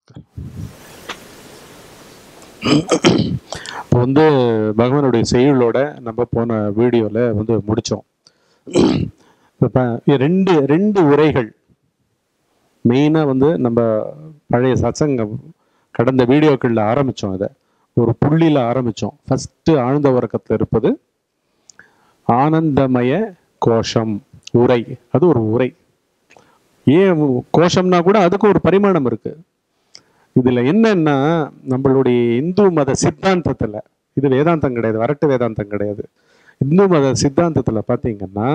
இப்போ வந்து பகவானுடைய செயலோட நம்ம போன வீடியோவில் வந்து முடித்தோம் இப்போ ரெண்டு ரெண்டு உரைகள் மெயினாக வந்து நம்ம பழைய சத்சங்கம் கடந்த வீடியோக்களில் ஆரம்பித்தோம் இதை ஒரு புள்ளியில் ஆரம்பித்தோம் ஃபஸ்ட்டு ஆழ்ந்த உறக்கத்தில் இருப்பது ஆனந்தமய கோஷம் உரை அது ஒரு உரை ஏன் கோஷம்னா கூட அதுக்கு ஒரு பரிமாணம் இருக்கு இதுல என்னன்னா நம்மளுடைய இந்து மத சித்தாந்தத்துல இது வேதாந்தம் கிடையாது வரட்டு வேதாந்தம் கிடையாது இந்து மத சித்தாந்தத்துல பாத்தீங்கன்னா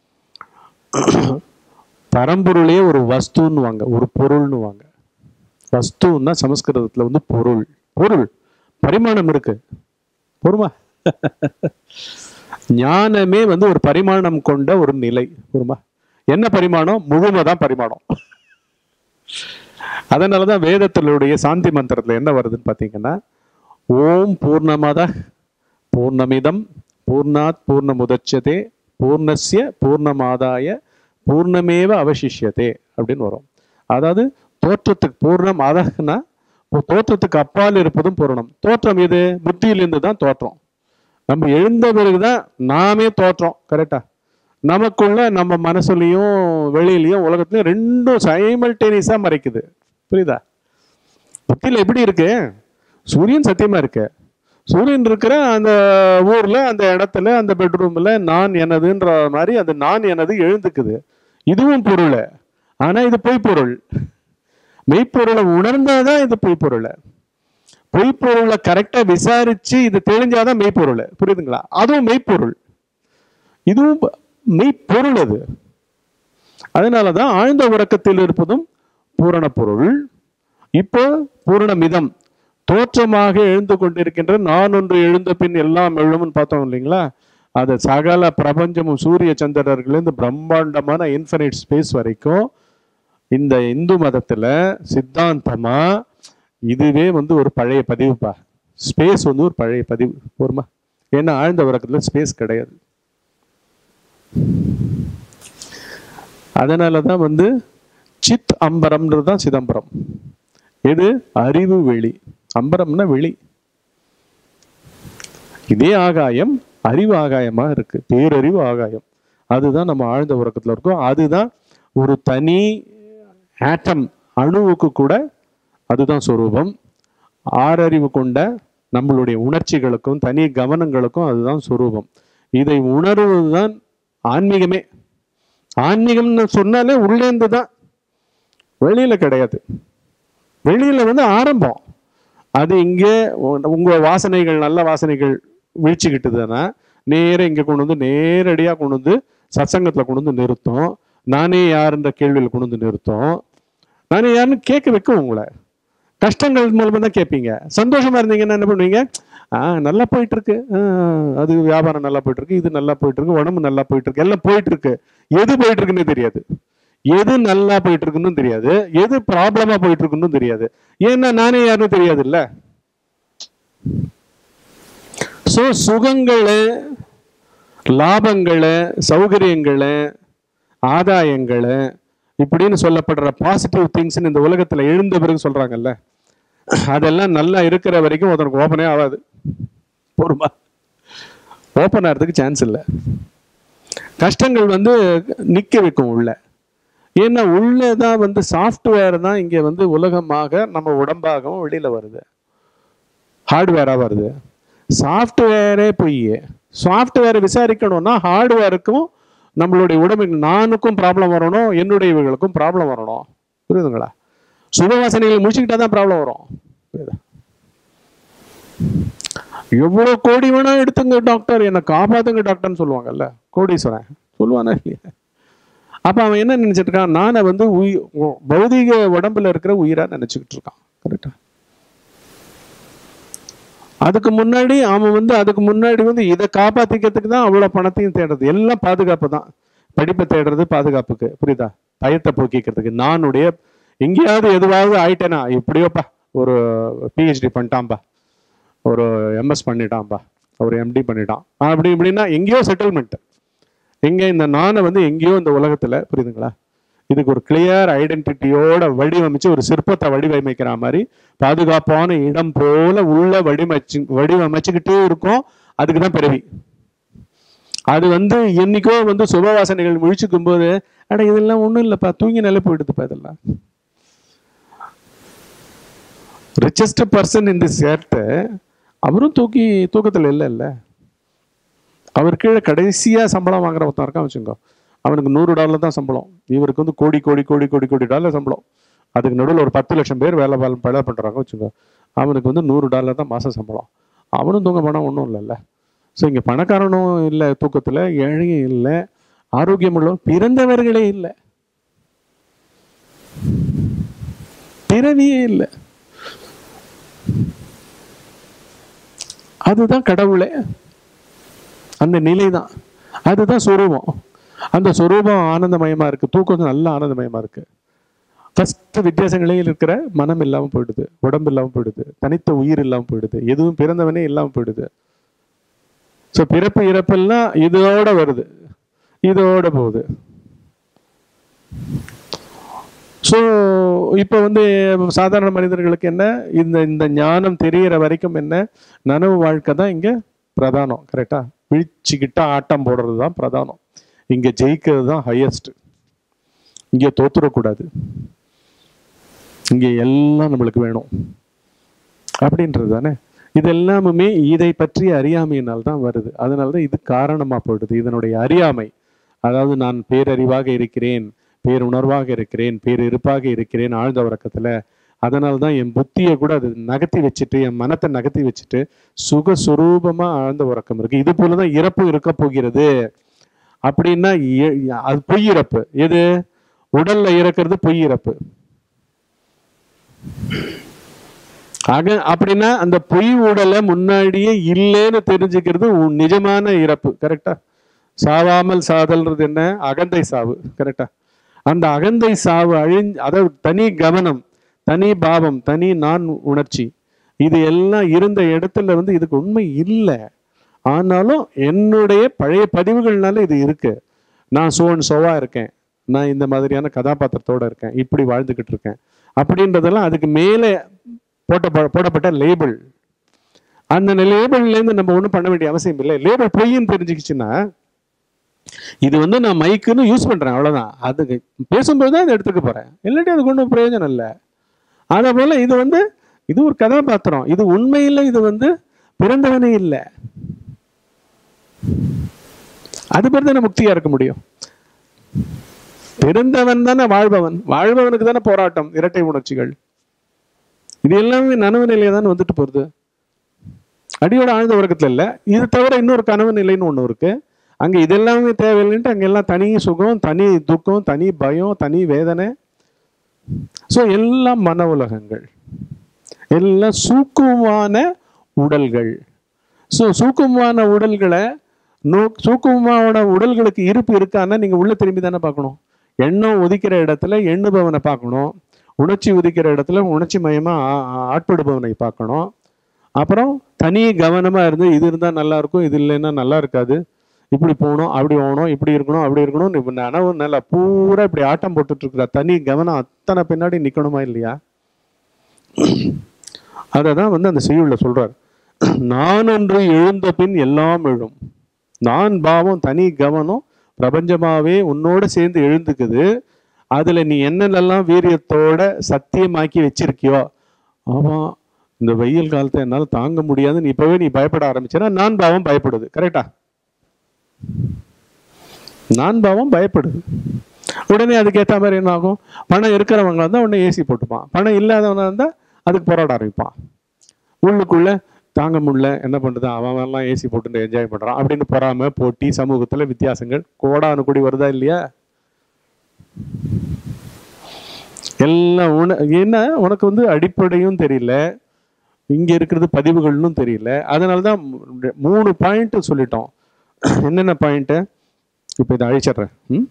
பரம்பொருளே ஒரு வஸ்துன்னுவாங்க ஒரு பொருள்னு வாங்க வஸ்துன்னா சமஸ்கிருதத்துல வந்து பொருள் பொருள் பரிமாணம் இருக்கு பொறுமா ஞானமே வந்து ஒரு பரிமாணம் கொண்ட ஒரு நிலை பொறுமா என்ன பரிமாணம் முழுமை தான் பரிமாணம் அதனாலதான் வேதத்தினுடைய சாந்தி மந்திரத்துல என்ன வருதுன்னு பாத்தீங்கன்னா ஓம் பூர்ணமத பூர்ணமிதம் பூர்ணாத் பூர்ணமுதட்சதே பூர்ணஸ்ய பூர்ணமாதாய பூர்ணமேவ அவசிஷ்யதே அப்படின்னு வரும் அதாவது தோற்றத்துக்கு பூர்ணம் அதகுனா தோற்றத்துக்கு அப்பால் இருப்பதும் பூரணம் தோற்றம் எது புத்தியிலிருந்து தான் தோற்றம் நம்ம எழுந்த பிறகுதான் நாமே தோற்றம் கரெக்டா நமக்குள்ள நம்ம மனசுலயும் வெளியிலயும் உலகத்துலயும் ரெண்டும் சைமல்டேனியஸா மறைக்குது புரியுதா புத்தியில எப்படி இருக்கு சூரியன் சத்தியமா இருக்கு சூரியன் இருக்கிற அந்த ஊர்ல அந்த இடத்துல அந்த பெட்ரூம்ல நான் எனதுன்ற மாதிரி அந்த நான் எனது எழுந்துக்குது இதுவும் பொருள் ஆனா இது பொய் பொருள் மெய்ப்பொருளை உணர்ந்தாதான் இது பொய் பொருள் பொய்ப்பொருளை கரெக்டா விசாரிச்சு இது தெரிஞ்சாதான் மெய்ப்பொருள் புரியுதுங்களா அதுவும் மெய்ப்பொருள் இதுவும் மெய்ப்பொருள் அது அதனாலதான் ஆழ்ந்த உறக்கத்தில் இருப்பதும் பூரண பொருள் இப்போ பூரணமிதம் தோற்றமாக எழுந்து கொண்டிருக்கின்ற நான் ஒன்று எழுந்த பின் எல்லாம் எழும்னு பார்த்தோம் இல்லைங்களா அது சகல பிரபஞ்சமும் சூரிய சந்திரர்களிருந்து பிரம்மாண்டமான இன்ஃபினிட் ஸ்பேஸ் வரைக்கும் இந்த இந்து மதத்துல சித்தாந்தமா இதுவே வந்து ஒரு பழைய பதிவுப்பா ஸ்பேஸ் வந்து ஒரு பழைய பதிவு போருமா ஏன்னா ஆழ்ந்த உறக்கத்துல ஸ்பேஸ் கிடையாது அதனாலதான் வந்து சித் அம்பரம்ன்றது தான் சிதம்பரம் எது அறிவு வெளி அம்பரம்னா வெளி இதே ஆகாயம் அறிவு ஆகாயமா இருக்கு பேரறிவு ஆகாயம் அதுதான் நம்ம ஆழ்ந்த உறக்கத்துல இருக்கோம் அதுதான் ஒரு தனி ஆட்டம் அணுவுக்கு கூட அதுதான் சொரூபம் ஆறறிவு கொண்ட நம்மளுடைய உணர்ச்சிகளுக்கும் தனி கவனங்களுக்கும் அதுதான் சொரூபம் இதை உணர்வதுதான் ஆன்மீகமே ஆன்மீகம்னு சொன்னாலே உள்ளேந்து தான் வெளியில கிடையாது வெளியில வந்து ஆரம்பம் அது இங்கே உ- உங்க வாசனைகள் நல்ல வாசனைகள் வீழ்ச்சிக்கிட்டுதுன்னா நேரா இங்க கொண்டு வந்து நேரடியா கொண்டு வந்து சத்சங்கத்துல கொண்டு வந்து நிறுத்தும் நானே யாருன்ற கேள்வியில கொண்டு வந்து நிறுத்தும் நானே யாருன்னு கேட்க வைக்கும் உங்களை கஷ்டங்கள் மூலமா தான் கேட்பீங்க சந்தோஷமா இருந்தீங்கன்னா என்ன பண்ணுவீங்க ஆ நல்லா போயிட்டு இருக்கு ஆ, அது வியாபாரம் நல்லா போயிட்டு இருக்கு இது நல்லா போயிட்டு இருக்கு உடம்பு நல்லா போயிட்டு இருக்கு எல்லாம் போயிட்டு இருக்கு எது போயிட்டு இருக்குன்னு தெரியாது எது நல்லா போயிட்டு இருக்குன்னு தெரியாது எது ப்ராப்ளமா போயிட்டு இருக்குன்னு தெரியாது ஏன்னா நானே யாருன்னு தெரியாது இல்ல சோ சுகங்களை லாபங்களை சௌகரியங்களை ஆதாயங்களை இப்படின்னு சொல்லப்படுற பாசிட்டிவ் திங்ஸ் இந்த உலகத்துல எழுந்த பிறகு சொல்றாங்கல்ல அதெல்லாம் நல்லா இருக்கிற வரைக்கும் ஒருத்தனுக்கு ஓப்பனே ஆகாது பொறுமா ஓப்பன் ஆகிறதுக்கு சான்ஸ் இல்லை கஷ்டங்கள் வந்து நிக்க வைக்கும் உள்ள ஏன்னா உள்ளதான் வந்து சாஃப்ட்வேர் தான் இங்க வந்து உலகமாக நம்ம உடம்பாகவும் வெளியில வருது ஹார்ட்வேரா வருது சாஃப்ட்வேரே பொய் சாஃப்ட்வேரை விசாரிக்கணும்னா ஹார்ட்வேருக்கும் நம்மளுடைய உடம்புக்கு நானுக்கும் ப்ராப்ளம் வரணும் என்னுடைய இவர்களுக்கும் ப்ராப்ளம் வரணும் புரியுதுங்களா சுபவாசனைகளை முடிச்சுக்கிட்டா தான் ப்ராப்ளம் வரும் புரியுதா எவ்வளவு கோடி வேணா எடுத்துங்க டாக்டர் என்னை காப்பாத்துங்க டாக்டர்னு சொல்லுவாங்கல்ல கோடீஸ்வரன் சொல்லுவானா இல்லையா அப்ப அவன் என்ன நினைச்சிட்டு இருக்கான் நானை வந்து உயி உ- பௌதீக உடம்புல இருக்கிற உயிரா நினைச்சுக்கிட்டு இருக்கான் கரெக்டா அதுக்கு முன்னாடி அவன் வந்து அதுக்கு முன்னாடி வந்து இதை காப்பாத்திக்கிறதுக்கு தான் அவ்வளவு பணத்தையும் தேடுறது எல்லாம் பாதுகாப்பு தான் படிப்பை தேடுறது பாதுகாப்புக்கு புரியுதா பயத்தை போக்கிக்கிறதுக்கு நானுடைய எங்கேயாவது எதுவாவது ஆயிட்டேனா எப்படியோப்பா ஒரு பிஹெச்டி பண்ணிட்டான்பா ஒரு எம்எஸ் பண்ணிட்டான்பா ஒரு எம்டி பண்ணிட்டான் அப்படி இப்படின்னா எங்கேயோ செட்டில்மெண்ட் எங்க இந்த நானை வந்து எங்கேயோ இந்த உலகத்துல புரியுதுங்களா இதுக்கு ஒரு கிளியர் ஐடென்டிட்டியோட வடிவமைச்சு ஒரு சிற்பத்தை வடிவமைக்கிற மாதிரி பாதுகாப்பான இடம் போல உள்ள வடிவமைச்சு வடிவமைச்சுக்கிட்டே இருக்கும் அதுக்கு தான் பிறவி அது வந்து என்னைக்கோ வந்து சுபவாசனைகள் முழிச்சுக்கும் போது அட இதெல்லாம் ஒண்ணும் இல்லப்பா தூங்கி நிலை போயிடுதுப்பா இதெல்லாம் richest person in this earth அவரும் தூக்கி தூக்கத்துல இல்லை இல்ல அவர் கீழே கடைசியா சம்பளம் வாங்குற ஒருத்தன் இருக்கான் வச்சுக்கோ அவனுக்கு நூறு டாலர் தான் சம்பளம் இவருக்கு வந்து கோடி கோடி கோடி கோடி கோடி டாலர் சம்பளம் அதுக்கு நடுவில் ஒரு பத்து லட்சம் பேர் வேலை வேலை வேலை பண்றாங்க வச்சுக்கோ அவனுக்கு வந்து நூறு டாலர் தான் மாசம் சம்பளம் அவனும் தூங்க போனா ஒன்றும் இல்லைல்ல ஸோ இங்க பணக்காரனும் இல்லை தூக்கத்துல ஏழையும் இல்லை ஆரோக்கியம் உள்ள பிறந்தவர்களே இல்லை பிறவியே இல்லை அதுதான் கடவுளே அந்த நிலை தான் அதுதான் சொரூபம் அந்த சொரூபம் ஆனந்தமயமா இருக்கு தூக்கம் நல்ல ஆனந்தமயமா இருக்கு ஃபர்ஸ்ட் வித்தியாசங்களே இருக்கிற மனம் இல்லாம போயிடுது உடம்பு இல்லாம போயிடுது தனித்த உயிர் இல்லாம போயிடுது எதுவும் பிறந்தவனே இல்லாம போயிடுது ஸோ பிறப்பு இறப்பெல்லாம் இதோட வருது இதோட போகுது ஸோ இப்போ வந்து சாதாரண மனிதர்களுக்கு என்ன இந்த இந்த ஞானம் தெரியற வரைக்கும் என்ன நனவு வாழ்க்கை தான் இங்க பிரதானம் கரெக்டா விழிச்சுக்கிட்டா ஆட்டம் போடுறது தான் பிரதானம் இங்க ஜெயிக்கிறது தான் ஹையஸ்ட் இங்க தோத்துடக்கூடாது இங்க எல்லாம் நம்மளுக்கு வேணும் அப்படின்றது தானே இது எல்லாமுமே இதை பற்றி அறியாமையினால் தான் வருது அதனால தான் இது காரணமா போயிடுது இதனுடைய அறியாமை அதாவது நான் பேரறிவாக இருக்கிறேன் பேருணர்வாக இருக்கிறேன் பேரிருப்பாக இருக்கிறேன் ஆழ்ந்த உறக்கத்துல அதனால தான் என் புத்தியை கூட அது நகர்த்தி வச்சுட்டு என் மனத்தை நகர்த்தி வச்சுட்டு சுகஸ்வரூபமா ஆழ்ந்த உறக்கம் இருக்கு இது போலதான் இறப்பும் இருக்க போகிறது அப்படின்னா எ- அது பொய் இறப்பு எது உடல்ல இறக்கிறது பொய் இறப்பு ஆக அப்படின்னா அந்த பொய் உடலை முன்னாடியே இல்லைன்னு தெரிஞ்சுக்கிறது உன் நிஜமான இறப்பு கரெக்டா சாவாமல் சாதல்ன்றது என்ன அகந்தை சாவு கரெக்டா அந்த அகந்தை சாவு அழிஞ்சு அதாவது தனி கவனம் தனி பாவம் தனி நான் உணர்ச்சி இது எல்லாம் இருந்த இடத்துல வந்து இதுக்கு உண்மை இல்லை ஆனாலும் என்னுடைய பழைய பதிவுகள்னால இது இருக்கு நான் சோன் சோவா இருக்கேன் நான் இந்த மாதிரியான கதாபாத்திரத்தோட இருக்கேன் இப்படி வாழ்ந்துகிட்டு இருக்கேன் அப்படின்றதெல்லாம் அதுக்கு மேலே போட்ட போடப்பட்ட லேபிள் அந்த லேபிள்ல இருந்து நம்ம ஒன்றும் பண்ண வேண்டிய அவசியம் இல்லை லேபிள் பொய்ன்னு தெரிஞ்சுக்கிச்சுன்னா இது வந்து நான் மைக்குன்னு யூஸ் பண்றேன் அவ்வளவுதான் அதுக்கு பேசும்போது தான் அதை எடுத்துக்க போறேன் இல்லாட்டி அதுக்கு ஒன்றும் பிரயோஜனம் இல்லை அதே போல இது வந்து இது ஒரு கதாபாத்திரம் இது உண்மையில் இது வந்து பிறந்தவனே இல்லை அது பேர் தானே முக்தியா இருக்க முடியும் பிறந்தவன் தானே வாழ்பவன் வாழ்பவனுக்கு தானே போராட்டம் இரட்டை உணர்ச்சிகள் இது எல்லாமே நனவு நிலையை தானே வந்துட்டு போகுது அடியோட ஆழ்ந்த உறக்கத்துல இல்ல இது தவிர இன்னொரு கனவு நிலைன்னு ஒண்ணு இருக்கு அங்க இதெல்லாமே தேவையில்லைன்ட்டு அங்க எல்லாம் தனி சுகம் தனி துக்கம் தனி பயம் தனி வேதனை ஸோ எல்லாம் மன உலகங்கள் எல்லாம் சூக்குமமான உடல்கள் ஸோ சூக்குமமான உடல்களை நோ சூக்குமமான உடல்களுக்கு இருப்பு இருக்கான்னா நீங்க உள்ள திரும்பி தானே பார்க்கணும் எண்ணம் உதிக்கிற இடத்துல எண்ணுபவனை பார்க்கணும் உணர்ச்சி உதிக்கிற இடத்துல உணர்ச்சி மயமா ஆ- ஆ- ஆட்படுபவனை பார்க்கணும் அப்புறம் தனி கவனமா இருந்து இது இருந்தா நல்லா இருக்கும் இது இல்லைன்னா நல்லா இருக்காது இப்படி போகணும் அப்படி போகணும் இப்படி இருக்கணும் அப்படி இருக்கணும் இப்ப நனவு நல்லா பூரா இப்படி ஆட்டம் போட்டுட்டு இருக்கிற தனி கவனம் அத்தனை பின்னாடி நிக்கணுமா இல்லையா அதை தான் வந்து அந்த செய்யுள்ள சொல்றார் நான் ஒன்று எழுந்த பின் எல்லாம் எழும் நான் பாவம் தனி கவனம் பிரபஞ்சமாவே உன்னோட சேர்ந்து எழுந்துக்குது அதுல நீ என்னென்னலாம் வீரியத்தோட சத்தியமாக்கி வச்சிருக்கியோ ஆமா இந்த வெயில் காலத்தை என்னால தாங்க முடியாது நீ இப்பவே நீ பயப்பட ஆரம்பிச்சேன்னா நான் பாவம் பயப்படுது கரெக்டா நான் பாவம் பயப்படுது உடனே அதுக்கு ஏற்ற மாதிரி என்ன ஆகும் பணம் இருக்கிறவங்க இருந்தால் உடனே ஏசி போட்டுப்பான் பணம் இல்லாதவனா இருந்தால் அதுக்கு போராட ஆரம்பிப்பான் உள்ளுக்குள்ள தாங்க முடியல என்ன பண்றது அவன் எல்லாம் ஏசி போட்டு என்ஜாய் பண்றான் அப்படின்னு பொறாம போட்டி சமூகத்துல வித்தியாசங்கள் கோடானு கூடி வருதா இல்லையா எல்லாம் உன என்ன உனக்கு வந்து அடிப்படையும் தெரியல இங்க இருக்கிறது பதிவுகள்னும் தெரியல அதனால தான் மூ- மூணு பாயிண்ட் சொல்லிட்டோம் என்னென்ன பாயிண்ட் இப்போ இதை அழிச்சிடுறேன் ம்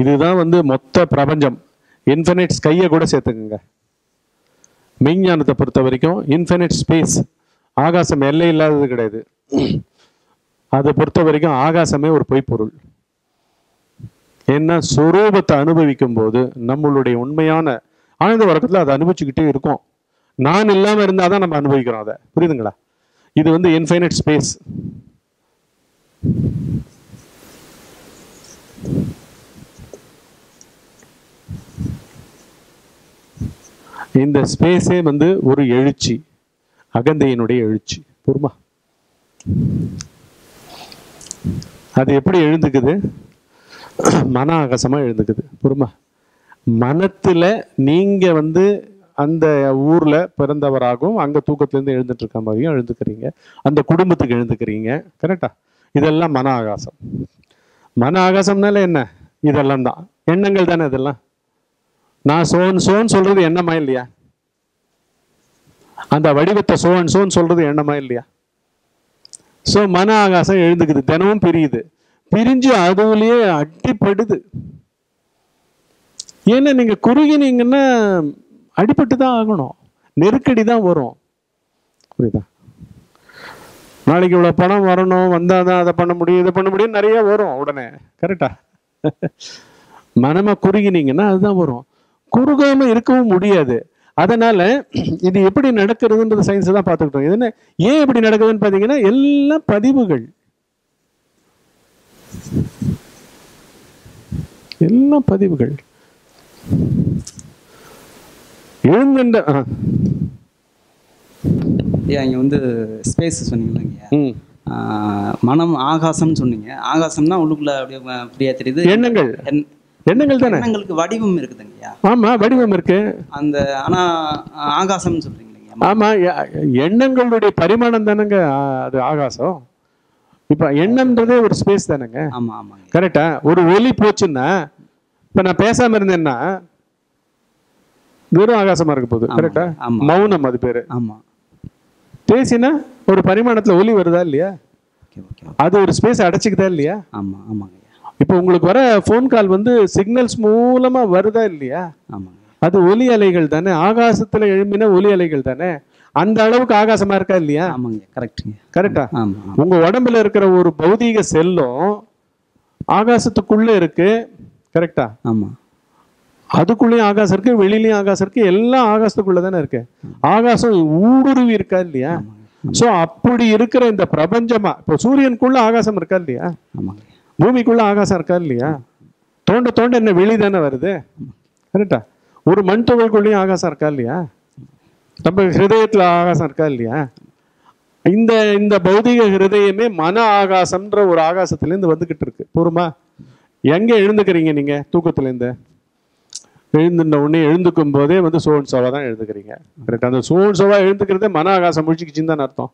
இதுதான் வந்து மொத்த பிரபஞ்சம் இன்ஃபினிட் ஸ்கையை கூட சேர்த்துக்குங்க மெய்ஞானத்தை பொறுத்த வரைக்கும் இன்ஃபினிட் ஸ்பேஸ் ஆகாசம் எல்லை இல்லாதது கிடையாது அதை பொறுத்த வரைக்கும் ஆகாசமே ஒரு பொய்ப்பொருள் ஏன்னா சுரூபத்தை அனுபவிக்கும் போது நம்மளுடைய உண்மையான ஆனந்த வர்க்கத்தில் அதை அனுபவிச்சுக்கிட்டே இருக்கோம் நான் இல்லாம இருந்தால் தான் நம்ம அனுபவிக்கிறோம் அதை புரியுதுங்களா இது வந்து இன்ஃபைனைட் ஸ்பேஸ் இந்த ஸ்பேஸே வந்து ஒரு எழுச்சி அகந்தையினுடைய எழுச்சி பொறுமா அது எப்படி எழுந்துக்குது மன ஆகாசமா எழுந்துக்குது பொறுமா மனத்துல நீங்க வந்து அந்த ஊர்ல பிறந்தவராகவும் அங்க தூக்கத்துல இருந்து எழுந்துட்டு இருக்க மாதிரியும் எழுந்துக்கிறீங்க அந்த குடும்பத்துக்கு எழுந்துக்கிறீங்க கரெக்டா இதெல்லாம் மன ஆகாசம் மன ஆகாசம்னால என்ன இதெல்லாம் தான் எண்ணங்கள் தானே இதெல்லாம் நான் சோன் சோன் சொல்றது எண்ணமா இல்லையா அந்த வடிவத்தை சோன் சோன் சொல்றது எண்ணமா இல்லையா சோ மன ஆகாசம் எழுந்துக்குது தினமும் பிரியுது பிரிஞ்சு அதுலயே அடிப்படுது ஏன்னா நீங்க குறுகினீங்கன்னா அடிபட்டு தான் ஆகணும் நெருக்கடி தான் வரும் புரியுதா நாளைக்கு இவ்வளோ பணம் வரணும் வந்தால் தான் அதை பண்ண முடியும் இதை பண்ண முடியும் நிறைய வரும் உடனே கரெக்டா மனமா குறுகினீங்கன்னா அதுதான் வரும் குறுகாம இருக்கவும் முடியாது அதனால இது எப்படி நடக்கிறதுன்றது சயின்ஸ் தான் பார்த்துக்கிட்டோம் இது என்ன ஏன் இப்படி நடக்குதுன்னு பார்த்தீங்கன்னா எல்லாம் பதிவுகள் எல்லாம் பதிவுகள் எழுந்துண்ட ஆ, ஐயா இங்கே வந்து ஸ்பேஸ் சொன்னீங்களாங்கய்யா ம். மனம் ஆகாசம்னு சொன்னீங்க ஆகாசம்னா உள்ளுக்குள்ள அப்படியே வ- அப்படியே தெரியுது எண்ணங்கள் எண்- எண்ணங்கள் தானே எண்ணங்களுக்கு வடிவம் இருக்குதுங்கய்யா ஆமா வடிவம் இருக்கு அந்த ஆனா ஆகாசம்னு சொல்றீங்களா ஆமா எ- எண்ணங்களுடைய பரிமாணம் தானேங்க ஆ, அது ஆகாசம் இப்ப எண்ணம்ன்றதே ஒரு ஸ்பேஸ் தானேங்க ஆமா ஆமாங்க கரெக்டா ஒரு ஒலி போச்சுன்னா இப்ப நான் பேசாம இருந்தேன்னா வெறும் ஆகாசமா இருக்க போகுது ஆமா, கரெக்டா ஆமா. மௌனம் அது பேரு ஆமா பேசினா ஒரு பரிமாணத்துல ஒலி வருதா இல்லையா ஓகே ஓகே அது ஒரு ஸ்பேஸ் அடைச்சிக்குதா இல்லையா ஆமா ஆமாங்கய்யா இப்போ உங்களுக்கு வர ஃபோன் கால் வந்து சிக்னல்ஸ் மூலமா வருதா இல்லையா ஆமாங்க அது ஒலி அலைகள் தானே ஆகாசத்துல எழும்பின ஒலி அலைகள் தானே அந்த அளவுக்கு ஆகாசமா இருக்கா இல்லையா ஆமாங்க கரெக்டுங்க கரெக்டா ஆமா ஆமா. உங்க உடம்புல இருக்கிற ஒரு பௌதீக செல்லும் ஆகாசத்துக்குள்ள இருக்கு கரெக்டா ஆமா அதுக்குள்ளேயும் ஆகாசம் இருக்கு வெளியிலயும் ஆகாசம் இருக்கு எல்லாம் ஆகாசத்துக்குள்ள தானே இருக்கு ஆகாசம் ஊடுருவி இருக்கா இல்லையா ஆமாங்க சோ அப்படி இருக்கிற இந்த பிரபஞ்சமா இப்போ சூரியனுக்குள்ள ஆகாசம் இருக்கா இல்லையா ஆமாங்க பூமிக்குள்ள ஆகாசம் இருக்கா இல்லையா தோண்ட தோண்ட என்ன வெளி தானே வருது கரெக்டா ஒரு மண் துகள்குள்ளேயும் ஆகாசம் இருக்கா இல்லையா நம்ம ஹிருதயத்துல ஆகாசம் இருக்கா இல்லையா இந்த இந்த பௌதிக ஹிருதயமே மன ஆகாசம்ன்ற ஒரு ஆகாசத்துல இருந்து வந்துகிட்டு இருக்கு பூர்வமா எங்க எழுந்துக்கிறீங்க நீங்க தூக்கத்துல இருந்து எழுந்துன உடனே எழுந்துக்கும் போதே வந்து சோன் சோவா தான் எழுந்துக்கிறீங்க கரெக்ட் அந்த சோன் சோவா எழுந்துக்கிறதே மன ஆகாசம் முழிச்சுக்கிச்சின்னு தான் அர்த்தம்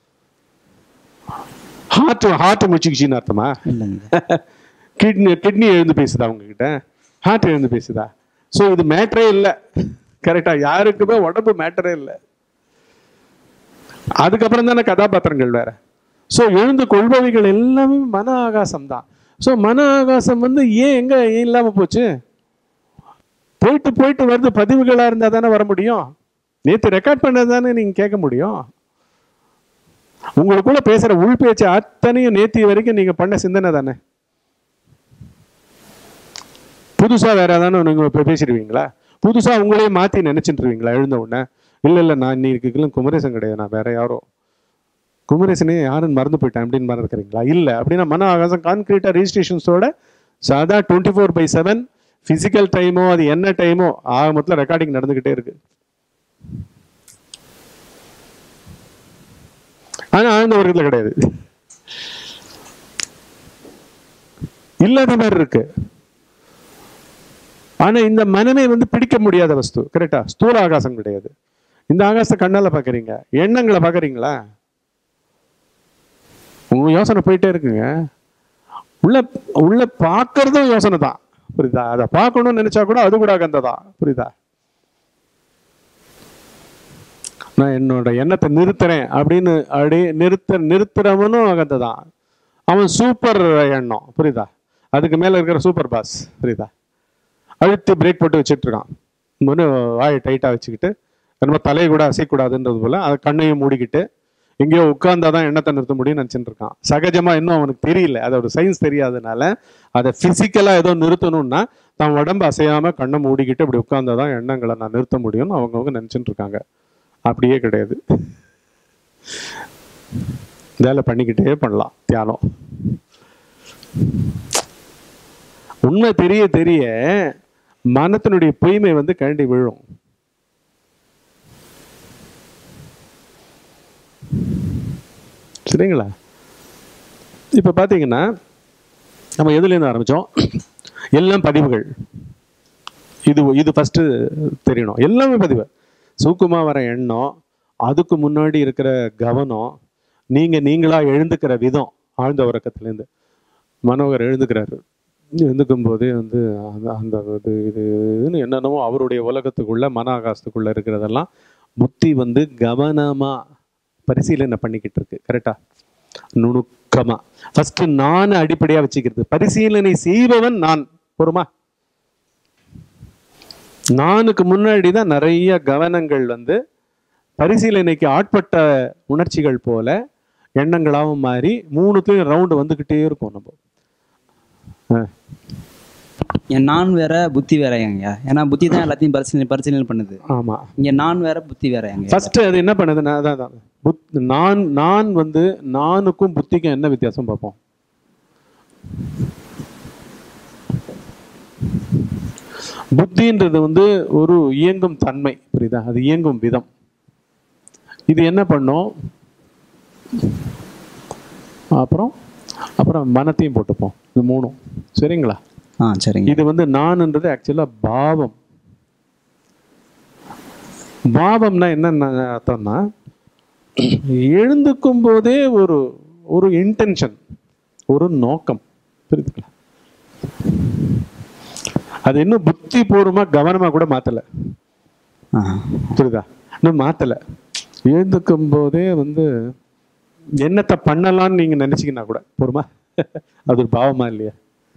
ஹார்ட் ஹார்ட் முழிச்சுக்கிச்சின்னு அர்த்தமா இல்லைங்க கிட்னி கிட்னி எழுந்து பேசுதா உங்ககிட்ட ஹார்ட் எழுந்து பேசுதா ஸோ இது மேட்டரே இல்லை கரெக்டா யாருக்குமே உடம்பு மேட்டரே இல்லை அதுக்கப்புறம் தானே கதாபாத்திரங்கள் வேற ஸோ எழுந்து கொள்பவைகள் எல்லாமே மன ஆகாசம் தான் ஸோ மன ஆகாசம் வந்து ஏன் எங்க ஏன் இல்லாம போச்சு போயிட்டு போயிட்டு வருது பதிவுகளா இருந்தா தானே வர முடியும் நேத்து ரெக்கார்ட் பண்ணது தானே நீங்க கேட்க முடியும் உங்களுக்குள்ள பேசுற உள் பேச்சு அத்தனையும் நேத்தி வரைக்கும் நீங்க பண்ண சிந்தனை தானே புதுசா வேற ஏதாவது நீங்க இப்ப பேசிடுவீங்களா புதுசா உங்களே மாத்தி நினைச்சிட்டுருவீங்களா எழுந்த உடனே இல்ல இல்ல நான் இன்னைக்கு குமரேசன் கிடையாது நான் வேற யாரோ குமரேசனே யாருன்னு மறந்து போயிட்டேன் அப்படின்னு மறந்துக்கிறீங்களா இல்ல அப்படின்னா மன ஆகாசம் கான்கிரீட்டா ரெஜிஸ்ட்ரேஷன்ஸோட சாதா twenty four by seven physical டைமோ அது என்ன டைமோ ஆக மொத்தம் ரெக்கார்டிங் நடந்துகிட்டே இருக்கு ஆனா ஆழ்ந்த வர்க்கத்துல கிடையாது இல்லாத மாதிரி இருக்கு ஆனா இந்த மனமே வந்து பிடிக்க முடியாத வஸ்து கரெக்டா ஸ்தூல ஆகாசம் கிடையாது இந்த ஆகாசத்தை கண்ணால பாக்குறீங்க எண்ணங்களை பாக்குறீங்களா உங்க யோசனை போயிட்டே இருக்குங்க உள்ள உள்ள பார்க்கறதும் யோசனை தான் புரியுதா அதை பார்க்கணும்னு நினைச்சா கூட அது கூட அகந்ததான் புரியுதா நான் என்னோட எண்ணத்தை நிறுத்துறேன் அப்படின்னு அப்படி நிறுத்த நிறுத்துறவனும் அகந்ததான் அவன் சூப்பர் எண்ணம் புரியுதா அதுக்கு மேல இருக்கிற சூப்பர் பாஸ் புரியுதா அழுத்தி பிரேக் போட்டு வச்சுட்டு இருக்கான் இன்னொன்று வாயை டைட்டாக வச்சுக்கிட்டு நம்ம தலையை கூட அசைக்கூடாதுன்றது போல அதை கண்ணையும் மூடிக்கிட்டு எங்கேயோ உட்கார்ந்தாதான் எண்ணத்தை நிறுத்த முடியும்னு நினச்சிட்டு இருக்கான் சகஜமா இன்னும் அவனுக்கு தெரியல அதோட சயின்ஸ் தெரியாதனால அதை பிசிக்கலா ஏதோ நிறுத்தணும்னா தான் உடம்பு அசையாம கண்ணை மூடிக்கிட்டு இப்படி உட்கார்ந்தாதான் எண்ணங்களை நான் நிறுத்த முடியும்னு அவங்கவுங்க நினைச்சிட்டு இருக்காங்க அப்படியே கிடையாது வேலை பண்ணிக்கிட்டே பண்ணலாம் தியானம் உண்மை தெரிய தெரிய மனத்தினுடைய பொய்மை வந்து கழண்டி விழும் சரிங்களா இப்போ பார்த்தீங்கன்னா நம்ம எதுலேருந்து ஆரம்பித்தோம் எல்லாம் பதிவுகள் இது இது ஃபஸ்ட்டு தெரியணும் எல்லாமே பதிவு சூக்குமா வர எண்ணம் அதுக்கு முன்னாடி இருக்கிற கவனம் நீங்கள் நீங்களாக எழுந்துக்கிற விதம் ஆழ்ந்த உறக்கத்துலேருந்து மனோகர் எழுந்துக்கிறாரு எழுந்துக்கும் போதே வந்து அந்த அந்த இது இது இதுன்னு என்னென்னமோ அவருடைய உலகத்துக்குள்ள மன ஆகாசத்துக்குள்ள இருக்கிறதெல்லாம் புத்தி வந்து கவனமா பரிசீலனை பண்ணிக்கிட்டு இருக்கு கரெக்டா நுணுக்கமா ஃபர்ஸ்ட் நான் அடிப்படையா வச்சுக்கிறது பரிசீலனை செய்பவன் நான் பொறுமா நானுக்கு முன்னாடி தான் நிறைய கவனங்கள் வந்து பரிசீலனைக்கு ஆட்பட்ட உணர்ச்சிகள் போல எண்ணங்களாகவும் மாறி மூணுத்தையும் ரவுண்டு வந்துக்கிட்டே இருக்கும் நம்ம ஆ. என் நான் வேற புத்தி வேற எங்க ஏன்னா புத்தி தான் எல்லாத்தையும் பரிசீலனை பரிசீலனை பண்ணுது ஆமா இங்க நான் வேற புத்தி வேற எங்க ஃபர்ஸ்ட் அது என்ன பண்ணுதுன்னா அதான் அதான். புத் நான் நான் வந்து நானுக்கும் புத்திக்கும் என்ன வித்தியாசம் பார்ப்போம் புத்தின்றது வந்து ஒரு இயங்கும் தன்மை புரியுதா அது இயங்கும் விதம் இது என்ன பண்ணும் அப்புறம் அப்புறம் மனத்தையும் போட்டுப்போம் இது மூணும் சரிங்களா ஆ சரிங்க இது வந்து நான்ன்றது ஆக்சுவலா பாவம் பாவம்னா என்ன அர்த்தம்னா எழுந்துக்கும் போதே ஒரு ஒரு இன்டென்ஷன் ஒரு நோக்கம் புரியுதுங்களா அது இன்னும் புத்தி பூர்வமா கவனமா கூட மாத்தல ஆ புரியுதா இன்னும் மாத்தல எழுந்துக்கும் போதே வந்து என்னத்தை பண்ணலாம்னு நீங்க நினைச்சீங்கன்னா கூட பொறுமா அது ஒரு பாவமா இல்லையா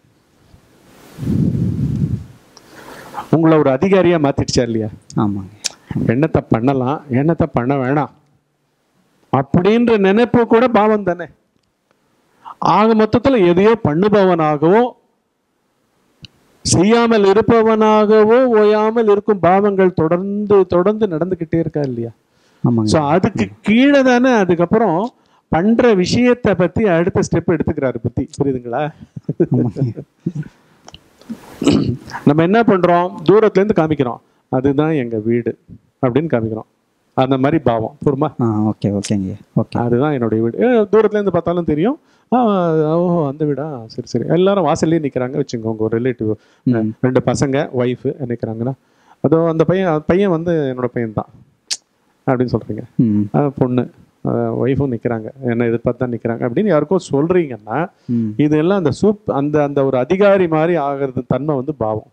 உங்களை ஒரு அதிகாரியா மாத்திடுச்சா இல்லையா ஆமாங்க எண்ணத்தை பண்ணலாம் எண்ணத்தை பண்ண வேணாம் அப்படின்ற நினைப்பு கூட பாவம் தானே ஆக மொத்தத்துல எதையோ பண்ணுபவனாகவோ செய்யாமல் இருப்பவனாகவோ ஓயாமல் இருக்கும் பாவங்கள் தொடர்ந்து தொடர்ந்து நடந்துகிட்டே இருக்கா இல்லையா ஆமாங்க சோ அதுக்கு கீழே தானே அதுக்கப்புறம் பண்ற விஷயத்தை பத்தி அடுத்த ஸ்டெப் எடுத்துக்கிறாரு புத்தி புரியுதுங்களா ஆமாங்க நம்ம என்ன பண்றோம் தூரத்துல இருந்து காமிக்கிறோம் அதுதான் எங்க வீடு அப்படின்னு காமிக்கிறோம் அந்த மாதிரி பாவம் பொறுமா ஆ ஓகே ஓகேங்க ஓகே அதுதான் என்னுடைய வீடு ஏ, தூரத்துல இருந்து பார்த்தாலும் தெரியும் ஆ, ஓஹோ அந்த வீடா சரி சரி எல்லாரும் வாசல்லே நிக்கிறாங்க வச்சுக்கோங்க ஒரு ரிலேட்டிவ் ம். ரெண்டு பசங்க ஒய்ஃபு நிக்கிறாங்கன்னா அதோ அந்த பையன் பையன் வந்து என்னோட பையன் தான் அப்படின்னு சொல்றீங்க ம் ஆ, பொண்ணு ஒய்ஃபும் நிக்கிறாங்க என்ன எதிர்பார்த்து தான் நிக்கிறாங்க அப்படின்னு யாருக்கோ சொல்றீங்கன்னா ம் இதெல்லாம் அந்த சூப் அந்த அந்த ஒரு அதிகாரி மாதிரி ஆகிறது தன்மை வந்து பாவம்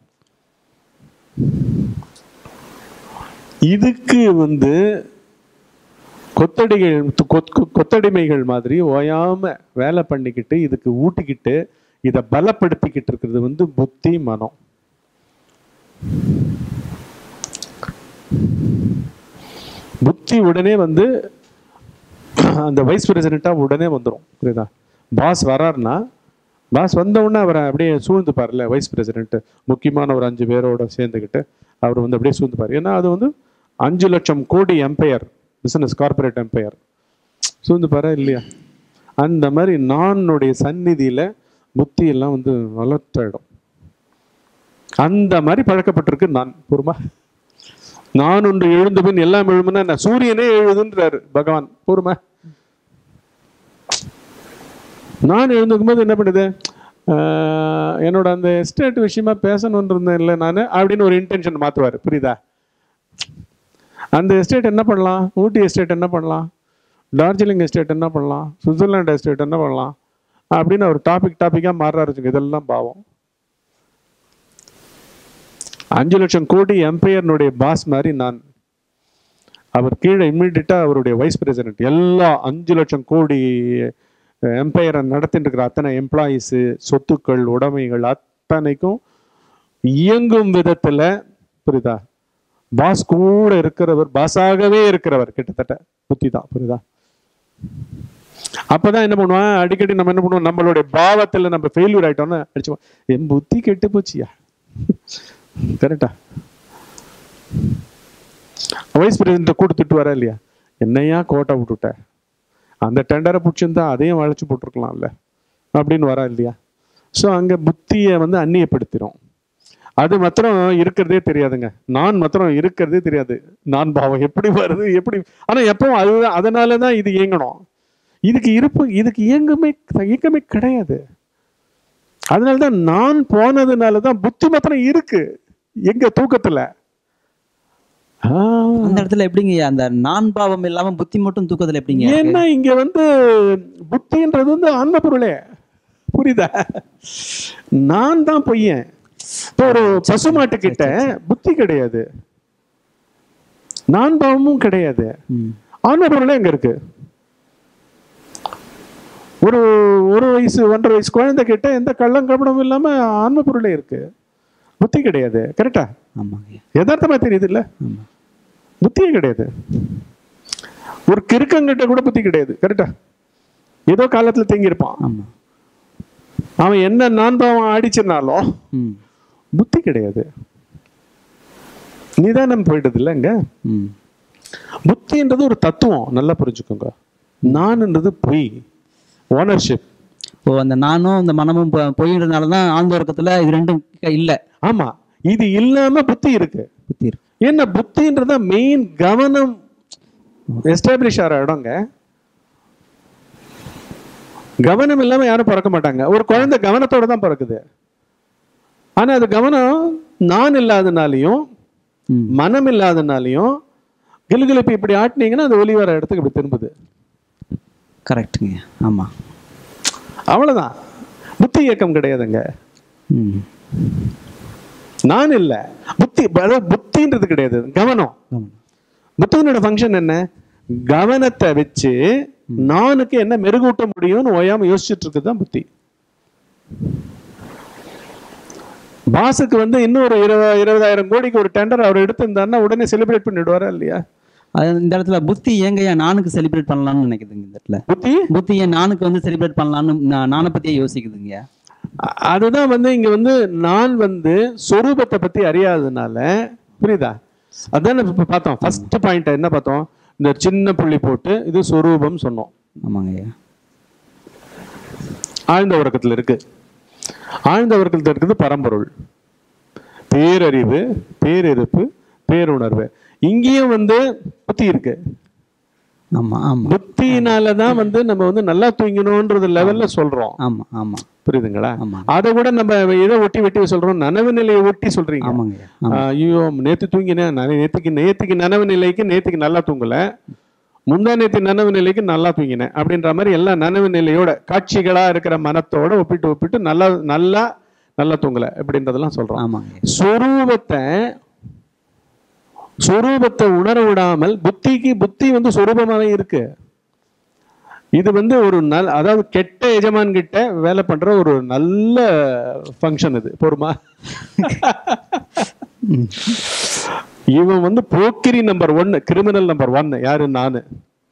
இதுக்கு வந்து கொத்தடிகள் கொத்- கொத்- கொத்தடிமைகள் மாதிரி ஓயாம வேலை பண்ணிக்கிட்டு இதுக்கு ஊட்டிக்கிட்டு இதை பலப்படுத்திக்கிட்டு இருக்கிறது வந்து புத்தி மனம் புத்தி உடனே வந்து அந்த வைஸ் பிரசிடென்ட்டா உடனே வந்துடும் புரியுதா பாஸ் வராருன்னா பாஸ் வந்த உடனே அவரை அப்படியே சூழ்ந்து பாருல வைஸ் பிரசிடென்ட் முக்கியமான ஒரு அஞ்சு பேரோட சேர்ந்துக்கிட்டு அவர் வந்து அப்படியே சூழ்ந்து பாரு ஏன்னா அது வந்து அஞ்சு லட்சம் கோடி எம்பையர் பிசினஸ் கார்பரேட் எம்பையர் சூழ்ந்து பாரு இல்லையா அந்த மாதிரி நானுடைய சந்நிதியில புத்தி எல்லாம் வந்து வளர்த்தாயிடும் அந்த மாதிரி பழக்கப்பட்டிருக்கு நான் பொறுமா நான் ஒன்று எழுந்த பின் எல்லாம் எழுமுன்னா என்ன சூரியனே எழுதுன்றாரு பகவான் பொறுமை நான் எழுந்துக்கும் போது என்ன பண்ணுது ஆஹ் என்னோட அந்த எஸ்டேட் விஷயமா பேசணும்னு இருந்தேன் இல்லை நான் அப்படின்னு ஒரு இன்டென்ஷன் மாற்றுவார் புரியுதா அந்த எஸ்டேட் என்ன பண்ணலாம் ஊட்டி எஸ்டேட் என்ன பண்ணலாம் டார்ஜிலிங் எஸ்டேட் என்ன பண்ணலாம் சுவிட்சர்லாந்து எஸ்டேட் என்ன பண்ணலாம் அப்படின்னு ஒரு டாபிக் டாப்பிக்காக மாறுறாரு வச்சுங்க. இதெல்லாம் பாவம் அஞ்சு லட்சம் கோடி எம்பையர்னுடைய பாஸ் மாதிரி நான் அவர் கீழே இம்மிடியட்டா அவருடைய வைஸ் பிரசிடென்ட் எல்லா அஞ்சு லட்சம் கோடி எம்பையரை நடத்திட்டு இருக்கிற அத்தனை எம்ப்ளாயீஸு சொத்துக்கள் உடைமைகள் அத்தனைக்கும் இயங்கும் விதத்துல புரியுதா பாஸ் கூட இருக்கிறவர் பாஸாகவே இருக்கிறவர் கிட்டத்தட்ட புத்தி தான் புரியுதா அப்பதான் என்ன பண்ணுவான் அடிக்கடி நம்ம என்ன பண்ணுவோம் நம்மளுடைய பாவத்துல நம்ம ஃபெயில்யூர் ஆயிட்டோம்னு அடிச்சுவோம் என் புத்தி கெட்டு போச்சியா கரெக்டா வைஸ் பிரசிடென்ட் கூட திட்டு வர இல்லையா என்னையா கோட்டை விட்டுட்ட அந்த டெண்டரை பிடிச்சிருந்தா அதையும் வளைச்சு போட்டிருக்கலாம்ல அப்படின்னு வரா இல்லையா ஸோ அங்க புத்தியை வந்து அந்நியப்படுத்திடும் அது மாத்திரம் இருக்கிறதே தெரியாதுங்க நான் மாத்திரம் இருக்கிறதே தெரியாது நான் பாவம் எப்படி வருது எப்படி ஆனா எப்பவும் அதுதான் அதனால தான் இது இயங்கணும் இதுக்கு இருப்பு இதுக்கு இயங்குமே இயக்கமே கிடையாது அதனால தான் நான் போனதுனால தான் புத்தி மாத்திரம் இருக்கு எங்க தூக்கத்துல ஆ. அந்த இடத்துல எப்படிங்க அந்த நான் பாவம் இல்லாம புத்தி மட்டும் தூக்கத்துல எப்படிங்க இருக்கு? ஏன்னா இங்க வந்து புத்தின்றது வந்து ஆன்ம பொருளே புரியுதா நான் தான் பொய்யன் இப்போ ஒரு பசுமாட்டு கிட்ட புத்தி கிடையாது நான் பாவமும் கிடையாது ம். ஆன்ம பொருளே எங்க இருக்கு ஒரு ஒரு வயசு ஒன்றரை வயசு குழந்தை கிட்ட எந்த கள்ளம் கபடமும் இல்லாம ஆன்ம பொருளே இருக்கு புத்தி கிடையாது கரெக்டா ஆமாங்க யதார்த்தமா தெரியுது இல்ல ஆமா புத்தியே கிடையாது ஒரு கிறுக்கங்கிட்ட கூட புத்தி கிடையாது கரெக்டா ஏதோ காலத்துல தேங்கியிருப்பான் ஆமா அவன் என்ன நான் பாவம் ஆடிச்சுனாலும் ம் புத்தி கிடையாது நிதானம் போயிடுது இல்லைங்க ம் புத்தின்றது ஒரு தத்துவம் நல்லா புரிஞ்சுக்கோங்க நான்ன்றது பொய் ஓனர்ஷிப் இப்போ அந்த நானும் அந்த மனமும் பொ- பொய்ன்றதுனால தான் ஆழ்ந்த உறக்கத்துல இது ரெண்டும் க- இல்ல ஆமா இது இல்லாம புத்தி இருக்கு புத்தி இருக்கு ஏன்னா புத்தின்றத மெயின் கவனம் எஸ்டாப்ளிஷ் ஆகிற இடங்க கவனம் இல்லாம யாரும் பிறக்க மாட்டாங்க ஒரு குழந்தை கவனத்தோட தான் பிறக்குது ஆனா அது கவனம் நான் இல்லாதனாலையும் ம் மனம் இல்லாதனாலையும் கிலுகிலுப்பு இப்படி ஆட்டினீங்கன்னா அது ஒளி வர இடத்துக்கு இப்படி திரும்புது கரெக்ட்டுங்க ஆமா அவ்வளவுதான் புத்தி இயக்கம் கிடையாதுங்க ம் நான் இல்ல புத்தி அதாவது புத்தின்றது கிடையாது கவனம் ஆமா புத்தகனோட ஃபங்க்ஷன் என்ன கவனத்தை வச்சு நானுக்கு என்ன மெருகூட்ட முடியும்னு ஓயாம யோசிச்சுட்டு இருக்குது தான் புத்தி பாஸுக்கு வந்து இன்னும் ஒரு இருபது இருபதாயிரம் கோடிக்கு ஒரு டெண்டர் அவர் எடுத்திருந்தாருன்னா உடனே செலிப்ரேட் பண்ணிடுவாரா இல்லையா அது இந்த இடத்துல புத்தி ஏங்க ஏன் நானுக்கு செலிப்ரேட் பண்ணலாம்னு நினைக்குதுங்க இந்த இடத்துல புத்தி புத்தி ஏன் நானுக்கு வந்து செலிப்ரேட் பண்ணலாம்னு நான் நானை பத்தியே யோசிக்குதுங்க அ- அதுதான் வந்து இங்க வந்து நான் வந்து சொரூபத்தை பத்தி அறியாததுனால புரியுதா அதான் இப்ப பார்த்தோம் ஃபர்ஸ்ட் பாயிண்ட் என்ன பார்த்தோம் இந்த சின்ன புள்ளி போட்டு இது சொரூபம் சொன்னோம் ஆமாங்க ஐயா ஆழ்ந்த உறக்கத்துல இருக்கு ஆழ்ந்த உறக்கத்துல இருக்குது பரம்பொருள் பேரறிவு பேரிருப்பு பேருணர்வு இங்கேயும் வந்து புத்தி இருக்கு ஆமா ஆமா புத்தியினால தான் வந்து நம்ம வந்து நல்லா தூங்கணும்ன்றது லெவல்ல சொல்றோம் ஆமா ஆமா புரியுதுங்களா ஆமா அதை கூட நம்ம எதை ஒட்டி வெட்டி சொல்றோம் நனவு நிலையை ஒட்டி சொல்றீங்க ஆமாங்க ஐயா ஆமா ஆஹ் ஐயோ நேத்து தூங்கினேன் நான் நேத்துக்கு நேத்துக்கு நனவு நிலைக்கு நேத்துக்கு நல்லா தூங்கல முந்தா நேத்து நனவு நிலைக்கு நல்லா தூங்கினேன் அப்படின்ற மாதிரி எல்லா நனவு நிலையோட காட்சிகளா இருக்கிற மனத்தோட ஒப்பிட்டு ஒப்பிட்டு நல்லா நல்லா நல்லா தூங்கல அப்படின்றதெல்லாம் சொல்றோம் ஆமாங்க ஐயா சொரூபத்தை சொரூபத்தை உணர விடாமல் புத்திக்கு புத்தி வந்து சொரூபமாவே இருக்கு இது வந்து ஒரு நல் அதாவது கெட்ட எஜமான் கிட்ட வேலை பண்ற ஒரு நல்ல ஃபங்க்ஷன் இது பொறுமா ம். இவன் வந்து போக்கிரி நம்பர் ஒன்னு கிரிமினல் நம்பர் ஒன் யாரு நானு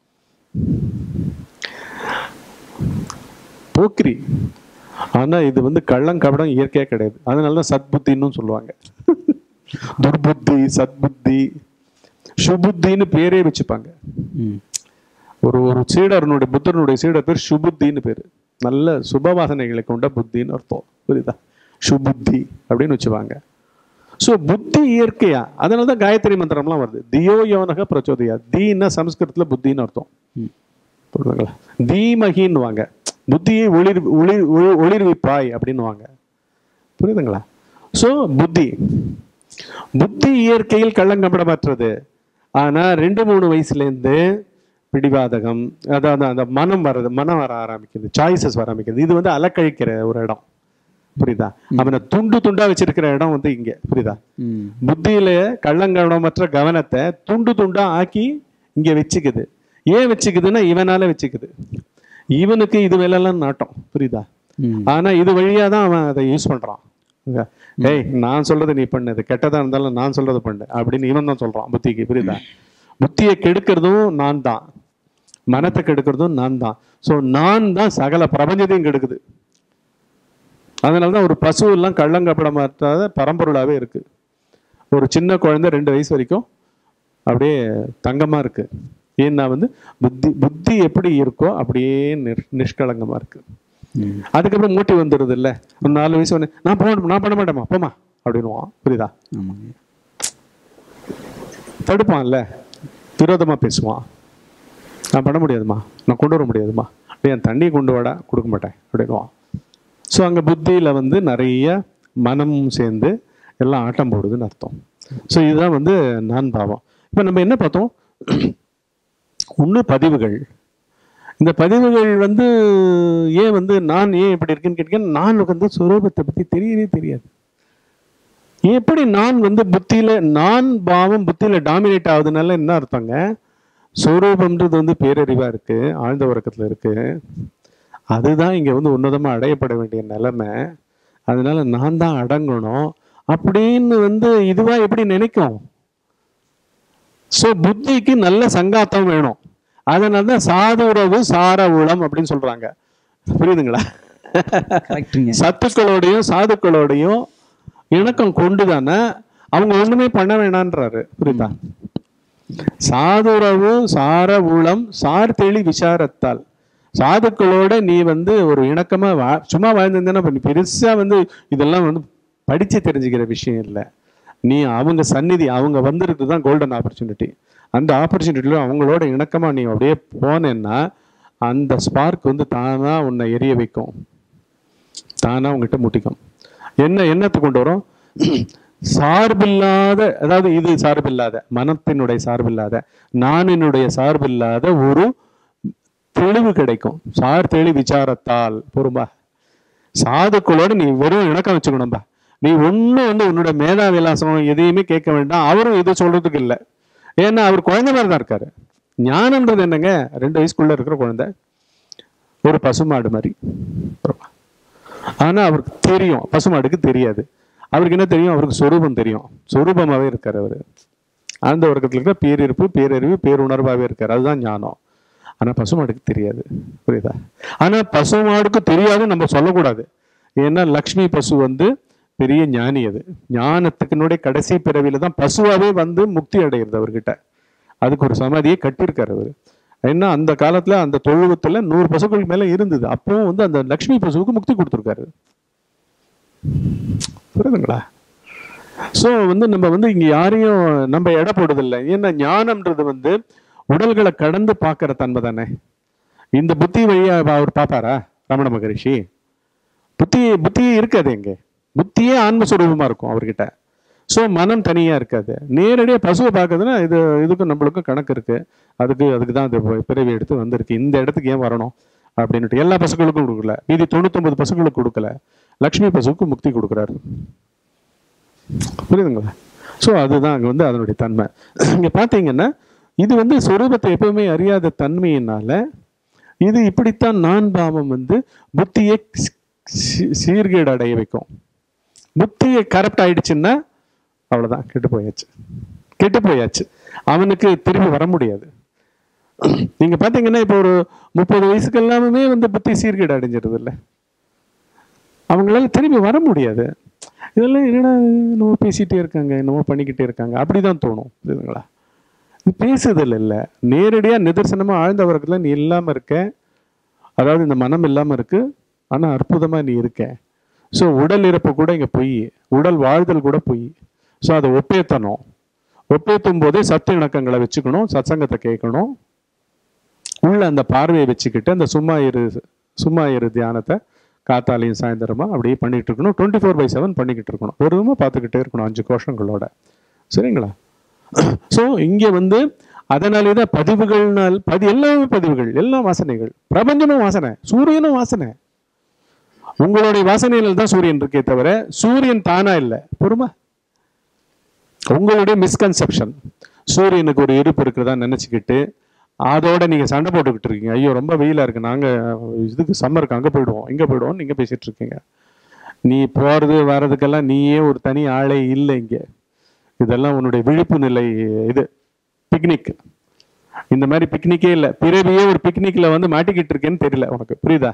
போக்கிரி ஆனா இது வந்து கள்ளம் கபடம் இயற்கையா கிடையாது அதனாலதான் சத்புத்தின்னு சொல்லுவாங்க துர்புத்தி சத்புத்தி சுபுத்தின்னு பேரே வச்சுப்பாங்க ம் ஒரு ஒரு சீடரனுடைய புத்தரனுடைய சீடர் பேர் சுபுத்தின்னு பேரு நல்ல சுபவாசனைகளை கொண்ட புத்தின்னு அர்த்தம் புரியுதா சுபுத்தி அப்படின்னு வச்சுவாங்க ஸோ புத்தி இயற்கையா அதனால தான் காயத்ரி மந்திரம்லாம் வருது தியோ யோனக பிரச்சோதயா தீன்னா சமஸ்கிருதத்துல புத்தின்னு அர்த்தம் ம். புரியுதுங்களா தீமகின்னு வாங்க புத்தியை ஒளிர் ஒளிர் ஒளி- ஒளிர்விப்பாய் அப்படின்னுவாங்க புரியுதுங்களா ஸோ புத்தி புத்தி இயற்கையில் கள்ளங்கப்படமற்றது ஆனா ரெண்டு மூணு வயசுல இருந்து பிடிவாதகம் அதாவது அந்த மனம் வர்றது மனம் வர ஆரம்பிக்குது சாய்ஸஸ் வர ஆரம்பிக்குது இது வந்து அலக்கழிக்கிற ஒரு இடம் புரியுதா அவனை துண்டு துண்டா வச்சிருக்கிற இடம் வந்து இங்க புரியுதா ம் புத்தியில கள்ளங்கவனமற்ற கவனத்தை துண்டு துண்டா ஆக்கி இங்க வச்சுக்குது ஏன் வச்சுக்குதுன்னா இவனால வச்சுக்குது இவனுக்கு இது மேலெல்லாம் நாட்டம் புரியுதா ம் ஆனா இது வழியா தான் அவன் அதை யூஸ் பண்றான் இங்க, ஏய் நான் சொல்றது நீ பண்ணு இது கெட்டதா இருந்தாலும் நான் சொல்றது பண்ணு அப்படின்னு இவன் தான் சொல்றான் புத்திக்கு புரியுதா புத்தியை கெடுக்கிறதும் நான் தான் மனத்தை கெடுக்கிறதும் நான் தான் ஸோ நான் தான் சகல பிரபஞ்சத்தையும் கெடுக்குது அதனால தான் ஒரு பசு எல்லாம் கள்ளங்கப்பட மாற்றாத பரம்பொருளாவே இருக்கு ஒரு சின்ன குழந்தை ரெண்டு வயசு வரைக்கும் அப்படியே தங்கமா இருக்கு ஏன்னா வந்து புத்தி புத்தி எப்படி இருக்கோ அப்படியே நிர் நிஷ்கலங்கமா இருக்கு ம். அதுக்கப்புறம் மூட்டி வந்துடுது இல்ல ஒரு நாலு வயசு ஒன்று நான் போக நான் பண்ண மாட்டேமா போமா அப்படின்னுவான் புரியுதா ஆமாங்க தடுப்பான்ல விரோதமா பேசுவான் நான் பண்ண முடியாதுமா நான் கொண்டு வர முடியாதுமா டேய் என் தண்ணி கொண்டு வாடா கொடுக்க மாட்டேன் அப்படின்னுவான் ஸோ அங்கே புத்தியில் வந்து நிறைய மனமும் சேர்ந்து எல்லாம் ஆட்டம் போடுதுன்னு அர்த்தம் ஸோ இதுதான் வந்து நான் பாவம் இப்போ நம்ம என்ன பார்த்தோம் ஒன்று பதிவுகள் இந்த பதிவுகள் வந்து ஏன் வந்து நான் ஏன் இப்படி இருக்குன்னு கேட்டீங்கன்னா நான் வந்து சுரூபத்தை பற்றி தெரியவே தெரியாது எப்படி நான் வந்து புத்தியில நான் பாவம் புத்தியில டாமினேட் ஆகுதுனால என்ன அர்த்தங்க சொரூபம்ன்றது வந்து பேரறிவா இருக்கு ஆழ்ந்த உறக்கத்துல இருக்கு அதுதான் இங்க வந்து உன்னதமா அடையப்பட வேண்டிய நிலைமை அதனால நான் தான் அடங்கணும் அப்படின்னு வந்து இதுவா எப்படி நினைக்கும் சோ புத்திக்கு நல்ல சங்காத்தம் வேணும் அதனால தான் சாது உறவு சார உளம் அப்படின்னு சொல்றாங்க புரியுதுங்களா கரெக்டுங்க சத்துக்களோடையும் சாதுக்களோடையும் இணக்கம் கொண்டுதானே அவங்க ஒண்ணுமே பண்ண வேணான்றாரு புரியுதா சாதுரவு சார உளம் சார் தெளி விசாரத்தால் சாதுக்களோட நீ வந்து ஒரு இணக்கமா வா சும்மா வாழ்ந்திருந்தேன்னா இப்ப நீ பெருசா வந்து இதெல்லாம் வந்து படிச்சு தெரிஞ்சுக்கிற விஷயம் இல்லை நீ அவங்க சந்நிதி அவங்க வந்திருக்கு தான் கோல்டன் ஆப்பர்ச்சுனிட்டி அந்த ஆப்பர்ச்சுனிட்டியில அவங்களோட இணக்கமா நீ அப்படியே போனேன்னா அந்த ஸ்பார்க் வந்து தானா உன்னை எரிய வைக்கும் தானா உங்ககிட்ட முட்டிக்கும் என்ன என்னத்தை கொண்டு வரும் சார்பில்லாத அதாவது இது சார்பில்லாத மனத்தினுடைய சார்பில்லாத நானினுடைய சார்பில்லாத ஒரு தெளிவு கிடைக்கும் சார் தெளி விசாரத்தால் பொறுமா சாதுக்களோட நீ வெறும் இணக்கம் வச்சுக்கணும்பா நீ ஒன்றும் வந்து உன்னோட மேதா விலாசம் எதையுமே கேட்க வேண்டாம் அவரும் இது சொல்றதுக்கு இல்லை ஏன்னா அவர் குழந்தை மாதிரி தான் இருக்காரு ஞானம்ன்றது என்னங்க ரெண்டு வயசுக்குள்ள இருக்கிற குழந்தை ஒரு பசுமாடு மாதிரி புரியுமா? ஆனா அவருக்கு தெரியும் பசுமாடுக்கு தெரியாது அவருக்கு என்ன தெரியும் அவருக்கு சொரூபம் தெரியும் சொரூபமாவே இருக்காரு அவரு ஆழ்ந்த உறக்கத்துல இருக்க பேரிருப்பு பேரறிவு பேருணர்வாவே இருக்காரு அதுதான் ஞானம் ஆனா பசுமாடுக்கு தெரியாது புரியுதா ஆனா பசுமாடுக்கு தெரியாதுன்னு நம்ம சொல்லக்கூடாது ஏன்னா லக்ஷ்மி பசு வந்து பெரிய ஞானி அது ஞானத்துக்குனுடைய கடைசி பிறவியில தான் பசுவாவே வந்து முக்தி அடைகிறது அவர்கிட்ட அதுக்கு ஒரு சமாதியை கட்டியிருக்காரு அவர் ஏன்னா அந்த காலத்துல அந்த தொழுவத்துல நூறு பசுக்கள் மேல இருந்தது அப்பவும் வந்து அந்த லக்ஷ்மி பசுவுக்கு முக்தி கொடுத்துருக்காரு புரியுதுங்களா ஸோ வந்து நம்ம வந்து இங்க யாரையும் நம்ம எடை போடுறதில்லை ஏன்னா ஞானம்ன்றது வந்து உடல்களை கடந்து பார்க்கிற தன்மை தானே இந்த புத்தி வழியா அவர் பார்ப்பாரா ரமண மகரிஷி புத்தி புத்தியே இருக்காது எங்க புத்தியே ஆன்மஸ்வரூபமா இருக்கும் அவர்கிட்ட ஸோ மனம் தனியா இருக்காது நேரடியாக பசுவை பார்க்கறதுன்னா இது இதுக்கும் நம்மளுக்கும் கணக்கு இருக்கு அதுக்கு அதுக்கு தான் அது பிறவி எடுத்து வந்திருக்கு இந்த இடத்துக்கு ஏன் வரணும் அப்படின்னுட்டு எல்லா பசுக்களுக்கும் கொடுக்கல மீதி தொண்ணூத்தொன்பது பசுக்களுக்கு கொடுக்கல லக்ஷ்மி பசுவுக்கு முக்தி கொடுக்குறாரு புரியுதுங்களா ஸோ அதுதான் அங்கே வந்து அதனுடைய தன்மை இங்கே பார்த்தீங்கன்னா இது வந்து சொரூபத்தை எப்பவுமே அறியாத தன்மையினால இது இப்படித்தான் நான் பாவம் வந்து புத்தியை சி- சி- சீர்கேடு அடைய வைக்கும் புத்தியை கரெக்ட் ஆயிடுச்சுன்னா அவ்வளவுதான் கெட்டு போயாச்சு கெட்டு போயாச்சு அவனுக்கு திரும்பி வர முடியாது நீங்க பாத்தீங்கன்னா இப்போ ஒரு முப்பது வயசுக்கு எல்லாமே வந்து புத்தி சீர்கேடு அடைஞ்சிருது இல்ல அவங்களால திரும்பி வர முடியாது இதெல்லாம் என்னடா என்னமோ பேசிட்டே இருக்காங்க என்னமோ பண்ணிக்கிட்டே இருக்காங்க அப்படிதான் தோணும் புரியுதுங்களா இது பேசுதல் இல்ல நேரடியா நிதர்சனமா ஆழ்ந்த வர்க்கத்துல நீ இல்லாம இருக்க அதாவது இந்த மனம் இல்லாம இருக்கு ஆனா அற்புதமா நீ இருக்க ஸோ உடல் இறப்பு கூட இங்க பொய் உடல் வாழ்தல் கூட பொய் ஸோ அதை ஒப்பேத்தணும் ஒப்பேத்தும் போதே சத்து இணக்கங்களை வச்சுக்கணும் சத்சங்கத்தை கேட்கணும் உள்ள அந்த பார்வையை வச்சுக்கிட்டு அந்த சும்மா இரு சும்மா இரு தியானத்தை காத்தாலையும் சாயந்தரமா அப்படியே பண்ணிட்டு இருக்கணும் டுவெண்ட்டி ஃபோர் பை செவன் பண்ணிக்கிட்டு இருக்கணும் வெறுமை பார்த்துக்கிட்டே இருக்கணும் அஞ்சு கோஷங்களோட சரிங்களா ஸோ இங்க வந்து அதனாலே தான் பதிவுகள்னால் பதி எல்லாமே பதிவுகள் எல்லாம் வாசனைகள் பிரபஞ்சமும் வாசனை சூரியனும் வாசனை உங்களுடைய வாசனையில் தான் சூரியன் இருக்கே தவிர சூரியன் தானா இல்லை பொறுமா உங்களுடைய மிஸ்கன்செப்ஷன் சூரியனுக்கு ஒரு இருப்பு இருக்கிறதா நினைச்சுக்கிட்டு அதோட நீங்க சண்டை போட்டுக்கிட்டு இருக்கீங்க ஐயோ ரொம்ப வெயிலா இருக்கு நாங்க இதுக்கு சம்மருக்கு அங்க போயிடுவோம் இங்க போயிடுவோம் நீங்க பேசிட்டு இருக்கீங்க நீ போறது வர்றதுக்கெல்லாம் நீயே ஒரு தனி ஆளே இல்லை இங்க இதெல்லாம் உன்னுடைய விழிப்பு நிலை இது பிக்னிக் இந்த மாதிரி பிக்னிக்கே இல்லை பிறவியே ஒரு பிக்னிக்ல வந்து மாட்டிக்கிட்டு இருக்கேன்னு தெரியல உனக்கு புரியுதா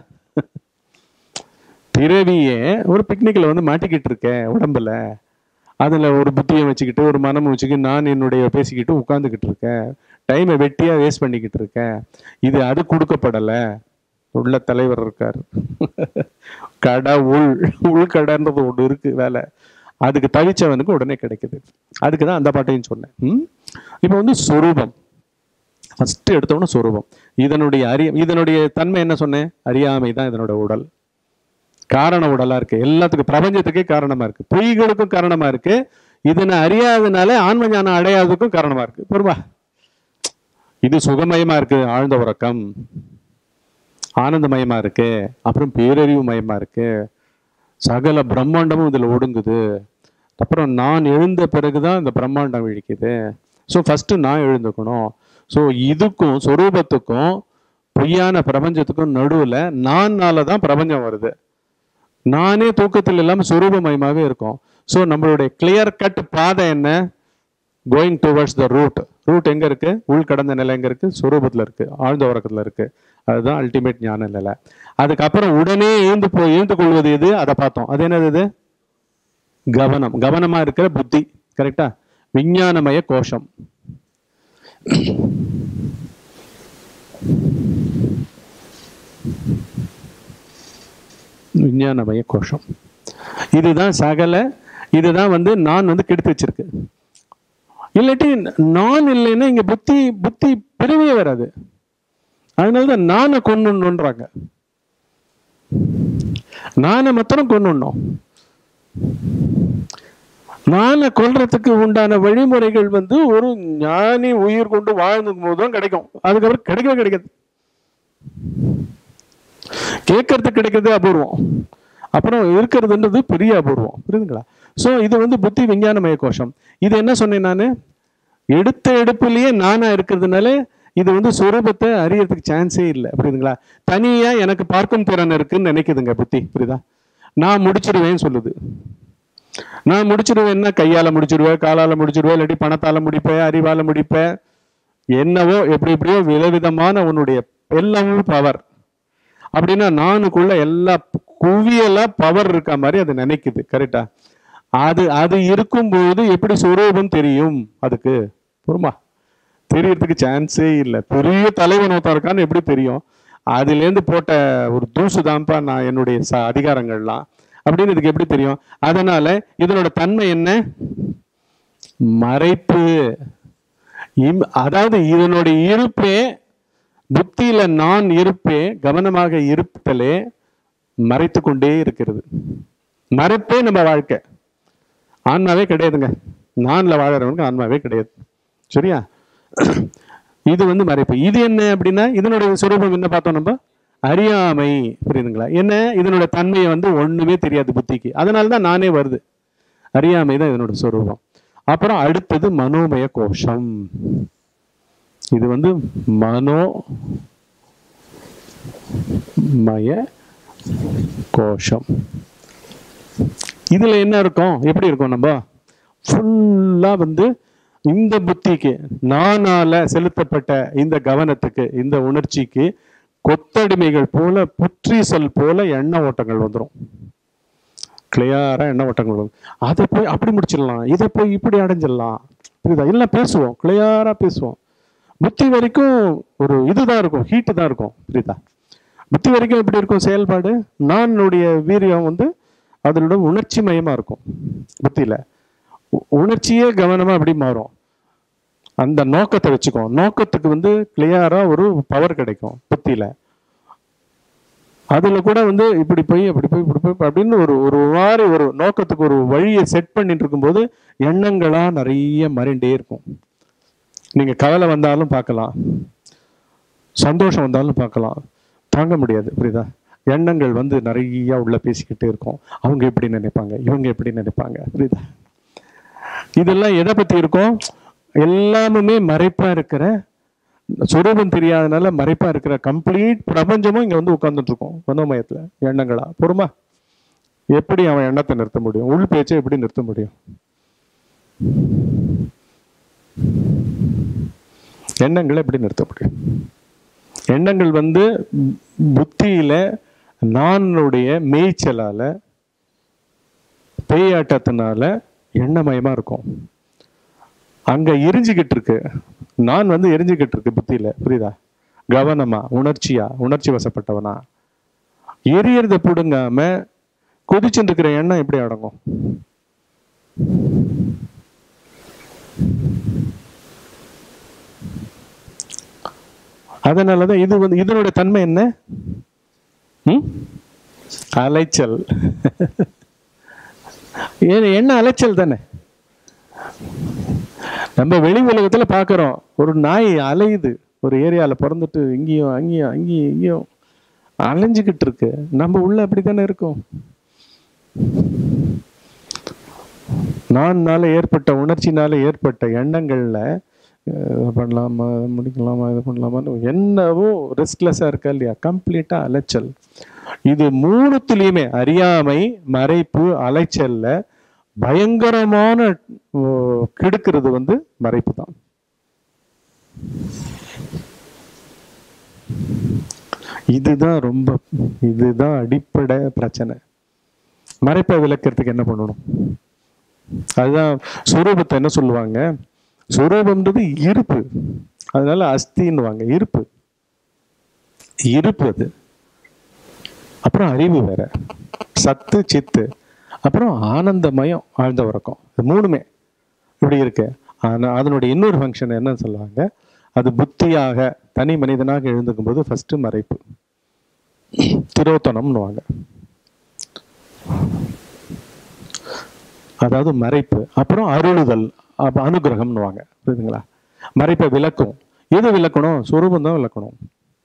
பிறவியே ஒரு பிக்னிக்ல வந்து மாட்டிக்கிட்டு இருக்கேன் உடம்புல அதுல ஒரு புத்தியை வச்சுக்கிட்டு ஒரு மனமும் வச்சுக்கிட்டு நான் என்னுடைய பேசிக்கிட்டு உட்கார்ந்துக்கிட்டு இருக்கேன் டைமை வெட்டியா வேஸ்ட் பண்ணிக்கிட்டு இருக்கேன் இது அது கொடுக்கப்படலை உள்ள தலைவர் இருக்காரு கடவுள் உள்கடன்றது ஒன்று இருக்கு வேலை அதுக்கு தவிச்சவனுக்கு உடனே கிடைக்குது அதுக்கு தான் அந்த பாட்டையும் சொன்னேன் ம்? இப்போ வந்து சொரூபம் ஃபர்ஸ்ட் எடுத்தோம்னா சொரூபம் இதனுடைய அறிய இதனுடைய தன்மை என்ன சொன்னேன் அறியாமை தான் இதனோட உடல் காரண உடலா இருக்கு எல்லாத்துக்கும் பிரபஞ்சத்துக்கே காரணமா இருக்கு பொய்களுக்கும் காரணமா இருக்கு இதனை அறியாதனால ஆன்ம ஞானம் அடையாததுக்கும் காரணமா இருக்கு பொறுமா இது சுகமயமா இருக்கு ஆழ்ந்த உறக்கம் ஆனந்தமயமா இருக்கு அப்புறம் பேரறிவு மயமா இருக்கு சகல பிரம்மாண்டமும் இதுல ஒடுங்குது அப்புறம் நான் எழுந்த பிறகுதான் இந்த பிரம்மாண்டம் விழிக்குது ஸோ ஃபர்ஸ்ட் நான் எழுந்துக்கணும் ஸோ இதுக்கும் சொரூபத்துக்கும் பொய்யான பிரபஞ்சத்துக்கும் நடுவுல நான்னால தான் பிரபஞ்சம் வருது நானே தூக்கத்தில் இல்லாம சொரூபமயமாவே இருக்கும் ஸோ நம்மளுடைய கிளியர் கட் பாதை என்ன going towards the route route எங்க இருக்கு உள் கடந்த நிலை எங்க இருக்கு சொரூபத்துல இருக்கு ஆழ்ந்த உறக்கத்துல இருக்கு அதுதான் அல்டிமேட் ஞான நிலை அதுக்கப்புறம் உடனே எழுந்து போய் எழுந்து கொள்வது எது அதை பார்த்தோம் அது என்னது இது கவனம் கவனமா இருக்கிற புத்தி கரெக்டா விஞ்ஞானமய கோஷம் விஞ்ஞானமய கோஷம் இதுதான் சகல இதுதான் வந்து நான் வந்து கெடுத்து வச்சிருக்கு இல்லாட்டி நான் இல்லைன்னா இங்க புத்தி புத்தி பிறவே வராது அதனாலதான் நானை கொண்டுன்றாங்க நானை மாத்திரம் கொண்டுணும் நானை கொல்றதுக்கு உண்டான வழிமுறைகள் வந்து ஒரு ஞானி உயிர் கொண்டு வாழ்ந்துக்கும் போது தான் கிடைக்கும் அதுக்கப்புறம் கிடைக்கவே கிடைக்காது கேட்கறதுக்கு கிடைக்கிறது அபூர்வம் அப்புறம் இருக்கிறதுன்றது பெரிய அபூர்வம் புரியுதுங்களா ஸோ இது வந்து புத்தி விஞ்ஞானமய கோஷம் இது என்ன சொன்னேன் நான் எடுத்த எடுப்புலயே நானா இருக்கிறதுனால இது வந்து சுரூபத்தை அறியறதுக்கு சான்ஸே இல்லை புரியுதுங்களா தனியா எனக்கு பார்க்கும் திறன் இருக்குன்னு நினைக்குதுங்க புத்தி புரியுதா நான் முடிச்சிருவேன்னு சொல்லுது நான் முடிச்சிருவேன்னா கையால முடிச்சிருவேன் காலால முடிச்சிருவேன் இல்லாட்டி பணத்தால முடிப்பேன் அறிவால முடிப்பேன் என்னவோ எப்படி எப்படியோ விதவிதமான உன்னுடைய எல்லாமே பவர் அப்படின்னா நானுக்குள்ள எல்லா குவியலா பவர் இருக்க மாதிரி அது நினைக்குது கரெக்டா அது அது இருக்கும்போது எப்படி சுரூபம் தெரியும் அதுக்கு பொறுமா தெரியறதுக்கு சான்ஸே இல்லை பெரிய தலைவன் ஒருத்தன் இருக்கான்னு எப்படி தெரியும் அதுலேருந்து போட்ட ஒரு தூசு தான்ப்பா நான் என்னுடைய ச அதிகாரங்கள்லாம் அப்படின்னு இதுக்கு எப்படி தெரியும் அதனால இதனோட தன்மை என்ன மறைப்பு இம்- அதாவது இதனுடைய இருப்பே புத்தியில நான் இருப்பே கவனமாக இருப்பதலே மறைத்து கொண்டே இருக்கிறது மறைப்பே நம்ம வாழ்க்கை ஆன்மாவே கிடையாதுங்க நான்ல வாழறவனுக்கு ஆன்மாவே கிடையாது சரியா இது வந்து மறைப்பு இது என்ன அப்படின்னா இதனுடைய சுரூபம் என்ன பார்த்தோம் நம்ம அறியாமை புரியுதுங்களா என்ன இதனோட தன்மையை வந்து ஒண்ணுமே தெரியாது புத்திக்கு அதனால தான் நானே வருது அறியாமை தான் இதனோட சுரூபம் அப்புறம் அடுத்தது மனோமய கோஷம் இது வந்து மனோ மய கோஷம் இதுல என்ன இருக்கும் எப்படி இருக்கும் நம்ம ஃபுல்லா வந்து இந்த புத்திக்கு நானால செலுத்தப்பட்ட இந்த கவனத்துக்கு இந்த உணர்ச்சிக்கு கொத்தடிமைகள் போல புற்றீசல் போல எண்ண ஓட்டங்கள் வந்துடும் கிளியரா எண்ண ஓட்டங்கள் வரும் அதை போய் அப்படி முடிச்சிடலாம் இதை போய் இப்படி அடைஞ்சிடலாம் புரியுதா எல்லாம் பேசுவோம் கிளியரா பேசுவோம் புத்தி வரைக்கும் ஒரு இதுதான் இருக்கும் ஹீட்டு தான் இருக்கும் புரியுதா புத்தி வரைக்கும் எப்படி இருக்கும் செயல்பாடு நானுடைய வீரியம் வந்து அதனோட உணர்ச்சி மயமா இருக்கும் புத்தியில உ- உணர்ச்சியே கவனமா அப்படி மாறும் அந்த நோக்கத்தை வச்சுக்கோ நோக்கத்துக்கு வந்து கிளியரா ஒரு பவர் கிடைக்கும் புத்தியில அதுல கூட வந்து இப்படி போய் அப்படி போய் இப்படி போய் அப்படின்னு ஒரு ஒரு மாதிரி ஒரு நோக்கத்துக்கு ஒரு வழியை செட் பண்ணிட்டு இருக்கும்போது எண்ணங்களா நிறைய மறைண்டே இருக்கும் நீங்க கவலை வந்தாலும் பார்க்கலாம் சந்தோஷம் வந்தாலும் பார்க்கலாம் தாங்க முடியாது புரியுதா எண்ணங்கள் வந்து நிறைய உள்ள பேசிக்கிட்டே இருக்கும் அவங்க எப்படி நினைப்பாங்க இவங்க எப்படி நினைப்பாங்க புரியுதா இதெல்லாம் எதை பத்தி இருக்கும் எல்லாமுமே மறைப்பா இருக்கிற சுரூபம் தெரியாதனால மறைப்பா இருக்கிற கம்ப்ளீட் பிரபஞ்சமும் இங்க வந்து உட்கார்ந்துட்டு இருக்கும் மனோமயத்துல எண்ணங்களா பொறுமா எப்படி அவன் எண்ணத்தை நிறுத்த முடியும் உள் பேச்சை எப்படி நிறுத்த முடியும் எண்ணங்களை எப்படி நிறுத்த முடியும் எண்ணங்கள் வந்து புத்தியில நானுடைய மேய்ச்சலால பேயாட்டத்தினால எண்ணமயமா இருக்கும் அங்க எரிஞ்சுக்கிட்டு இருக்கு நான் வந்து எரிஞ்சுக்கிட்டு இருக்கு புத்தியில புரியுதா கவனமா உணர்ச்சியா உணர்ச்சி வசப்பட்டவனா எரியறத புடுங்காம கொதிச்சுட்டு இருக்கிற எண்ணம் எப்படி அடங்கும் அதனாலதான் இது வந்து இதனோட தன்மை என்ன ம்? அலைச்சல் ஏன் என்ன அலைச்சல் தானே நம்ம வெளி உலகத்துல பார்க்குறோம் ஒரு நாய் அலையுது ஒரு ஏரியால பிறந்துட்டு இங்கேயும் அங்கேயும் அங்கேயும் இங்கேயும் அலைஞ்சுக்கிட்டு இருக்கு நம்ம உள்ள அப்படித்தானே இருக்கும் நான்னால ஏற்பட்ட உணர்ச்சினால ஏற்பட்ட எண்ணங்கள்ல அஹ், இது பண்ணலாமா இது முடிக்கலாமா இது பண்ணலாமான்னு என்னவோ ரெஸ்ட்லெஸ்ஸாக இருக்கா இல்லையா கம்ப்ளீட்டா அலைச்சல் இது மூணுத்துலயுமே அறியாமை மறைப்பு அலைச்சல்ல பயங்கரமான ஓ, கெடுக்கிறது வந்து மறைப்பு தான் இதுதான் ரொம்ப இதுதான் அடிப்படை பிரச்சனை மறைப்பை விளக்கிறதுக்கு என்ன பண்ணணும் அதுதான் சுரூபத்தை என்ன சொல்லுவாங்க சுரூபம்ன்றது இருப்பு அதனால அஸ்தின்னுவாங்க இருப்பு இருப்பு அது அப்புறம் அறிவு வேற சத்து சித்து அப்புறம் ஆனந்தமயம் ஆழ்ந்த உறக்கம் இது மூணுமே இப்படி இருக்கு ஆனா அதனுடைய இன்னொரு ஃபங்க்ஷன் என்னன்னு சொல்லுவாங்க அது புத்தியாக தனி மனிதனாக எழுந்துக்கும் போது ஃபர்ஸ்ட் மறைப்பு திரோத்தனம்னுவாங்க அதாவது மறைப்பு அப்புறம் அருளுதல் அப்ப அனுகிரகம்னுவாங்க புரியுதுங்களா மறைப்பை விளக்கும் எது விளக்கணும் சுரூபம் தான் விளக்கணும்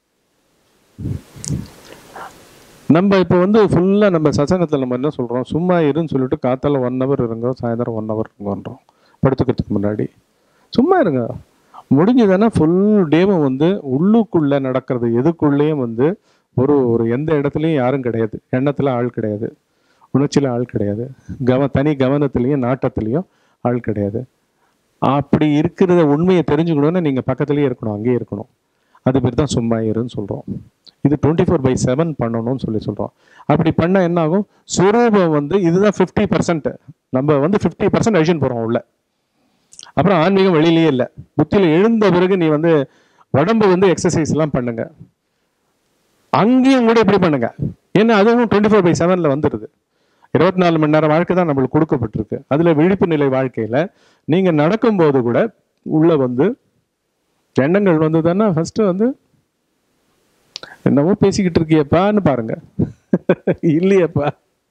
நம்ம இப்போ வந்து ஃபுல்லாக நம்ம சசங்கத்தில் நம்ம என்ன சொல்கிறோம் சும்மா இருன்னு சொல்லிட்டு காத்தால ஒன் ஹவர் இருங்க சாயந்தரம் ஒன் ஹவர் இருங்கன்றோம் படுத்துக்கிறதுக்கு முன்னாடி சும்மா இருங்க முடிஞ்சதுன்னா ஃபுல் டேவும் வந்து உள்ளுக்குள்ளே நடக்கிறது எதுக்குள்ளேயும் வந்து ஒரு ஒரு எந்த இடத்துலையும் யாரும் கிடையாது எண்ணத்தில் ஆள் கிடையாது உணர்ச்சியில் ஆள் கிடையாது கவ தனி கவனத்துலேயும் நாட்டத்துலேயும் ஆள் கிடையாது அப்படி இருக்கிறத உண்மையை தெரிஞ்சுக்கணும்னா நீங்கள் பக்கத்துலேயே இருக்கணும் அங்கேயே இருக்கணும் அது பேர் தான் சும்மா இருன்னு சொல்கிறோம் இது டுவெண்ட்டி ஃபோர் பை செவன் பண்ணணும்னு சொல்லி சொல்கிறோம் அப்படி பண்ண என்ன ஆகும் சுரூபம் வந்து இதுதான் ஃபிஃப்டி பர்சன்ட் நம்ம வந்து ஃபிஃப்டி பர்சன்ட் அழிச்சுன்னு போகிறோம் உள்ள அப்புறம் ஆன்மீகம் வெளியிலேயே இல்லை புத்தியில் எழுந்த பிறகு நீ வந்து உடம்பு வந்து எக்ஸசைஸ் எல்லாம் பண்ணுங்க அங்கேயும் கூட இப்படி பண்ணுங்க ஏன்னா அதுவும் டுவெண்ட்டி ஃபோர் பை செவனில் வந்துடுது இருபத்தி நாலு மணி நேரம் வாழ்க்கை தான் நம்மளுக்கு கொடுக்கப்பட்டிருக்கு அதில் விழிப்பு நிலை வாழ்க்கையில் நீங்கள் நடக்கும்போது கூட உள்ள வந்து எண்ணங்கள் வந்ததுன்னா ஃபர்ஸ்ட் வந்து என்னவோ பேசிக்கிட்டு இருக்கியப்பான்னு பாருங்க இல்லையப்பா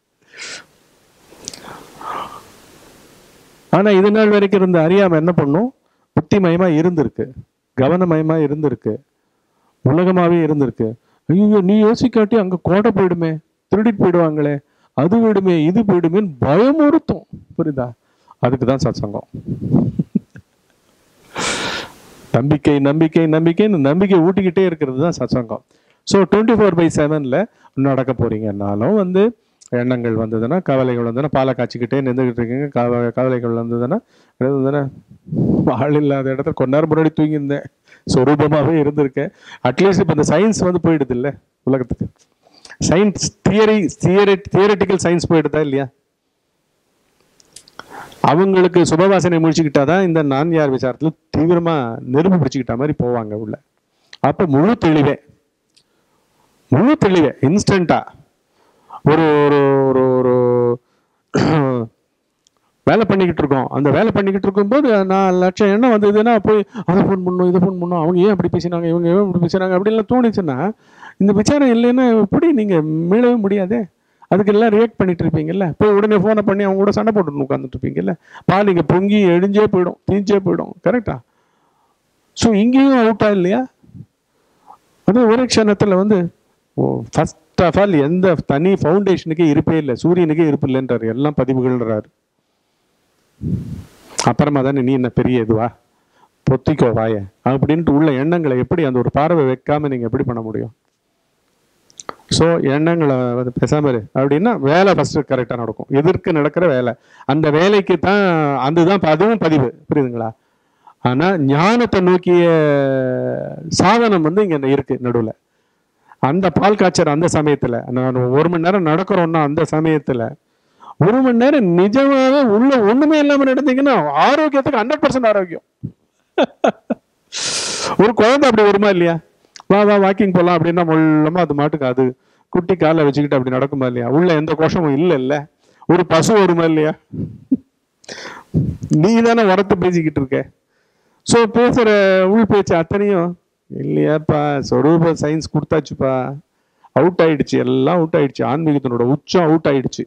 ஆனா இது நாள் வரைக்கும் இருந்த அறியாம என்ன பண்ணும் புத்திமயமா இருந்திருக்கு கவனமயமா இருந்திருக்கு உலகமாவே இருந்திருக்கு ஐயோ நீ யோசிக்காட்டி அங்க கோட்டை போயிடுமே திருடிட்டு போயிடுவாங்களே அது போயிடுமே இது போயிடுமேன்னு பயமுறுத்தும் புரியுதா அதுக்கு தான் சத்சங்கம் நம்பிக்கை நம்பிக்கை நம்பிக்கைன்னு நம்பிக்கை ஊட்டிக்கிட்டே இருக்கிறது தான் சத்சங்கம் ஸோ டுவெண்ட்டி ஃபோர் பை செவனில் நடக்க போறீங்கன்னாலும் வந்து எண்ணங்கள் வந்ததுன்னா கவலைகள் வந்ததுன்னா பாலை காய்ச்சிக்கிட்டே நின்றுக்கிட்டு இருக்கீங்க கவ கவலைகள் வந்ததுன்னா இருந்ததுன்னா ஆள் இல்லாத இடத்துல கொஞ்ச நேரம் முன்னாடி தூங்கியிருந்தேன் சொரூபமாகவே இருந்திருக்கேன் அட்லீஸ்ட் இப்போ இந்த சயின்ஸ் வந்து போயிடுது இல்லை உலகத்துக்கு science theory theory theoretical science போயிடுதா இல்லையா அவங்களுக்கு சுபவாசனை முடிச்சுக்கிட்டாதான் இந்த நான் யார் விசாரத்துல தீவிரமா நெருப்பு பிடிச்சுக்கிட்ட மாதிரி போவாங்க உள்ள அப்ப முழு தெளிவே முழு தெளிவே இன்ஸ்டண்டா ஒரு ஒரு ஒரு ஒரு வேலை பண்ணிக்கிட்டு இருக்கோம் அந்த வேலை பண்ணிக்கிட்டு இருக்கும்போது நான் லட்சம் எண்ணம் வந்ததுன்னா போய் அதை ஃபோன் பண்ணும் இதை ஃபோன் பண்ணும் அவங்க ஏன் அப்படி பேசினாங்க இவங்க ஏன் இப்படி பேசுறாங்க அப்படின்லாம் தோணுச்சுன்னா இந்த விசாரம் இல்லைன்னா எப்படி நீங்க மீளவே முடியாதே அதுக்கு எல்லாம் ரியாக்ட் பண்ணிட்டு இருப்பீங்கல்ல போய் உடனே ஃபோனை பண்ணி அவங்க கூட சண்டை போட்டு உட்காந்துட்டு இருப்பீங்கல்ல பால் இங்கே பொங்கி எழிஞ்சே போயிடும் தீஞ்சே போயிடும் கரெக்டா ஸோ இங்கேயும் அவுட்டா இல்லையா அது ஒரு க்ஷணத்தில் வந்து ஃபர்ஸ்ட் ஆஃப் ஆல் எந்த தனி ஃபவுண்டேஷனுக்கே இருப்பே இல்லை சூரியனுக்கே இருப்பு இல்லைன்றாரு எல்லாம் பதிவுகள்ன்றாரு அப்புறமா தானே நீ என்ன பெரிய இதுவா பொத்திக்கோ வாய அப்படின்ட்டு உள்ள எண்ணங்களை எப்படி அந்த ஒரு பார்வை வைக்காம நீங்க எப்படி பண்ண முடியும் ஸோ எண்ணங்களை வந்து பேசாம இரு அப்படின்னா வேலை ஃபர்ஸ்ட் கரெக்டாக நடக்கும் எதிர்க்க நடக்கிற வேலை அந்த வேலைக்கு தான் அதுதான் அதுவும் பதிவு புரியுதுங்களா ஆனா ஞானத்தை நோக்கிய சாதனம் வந்து இங்க இருக்கு நடுவுல அந்த பால் காய்ச்சற அந்த சமயத்துல நான் ஒரு மணி நேரம் நடக்கிறோம்னா அந்த சமயத்துல ஒரு மணி நேரம் நிஜமாவே உள்ள ஒண்ணுமே இல்லாம நடந்தீங்கன்னா ஆரோக்கியத்துக்கு ஹண்ட்ரட் பர்சன்ட் ஆரோக்கியம் ஒரு குழந்தை அப்படி வருமா இல்லையா வா வா வாக்கிங் போலாம் அப்படின்னா முள்ளமா அது மாட்டுக்கு அது குட்டி காலை வச்சுக்கிட்டு அப்படி நடக்குமா இல்லையா உள்ள எந்த கோஷமும் இல்ல இல்ல ஒரு பசு வருமா இல்லையா நீ தானே வரத்து பேசிக்கிட்டு இருக்க ஸோ பேசுற உள் பேச்சு அத்தனையும் இல்லையாப்பா சொரூப சயின்ஸ் கொடுத்தாச்சுப்பா அவுட் ஆயிடுச்சு எல்லாம் அவுட் ஆயிடுச்சு ஆன்மீகத்தினோட உச்சம் அவுட் ஆயிடுச்சு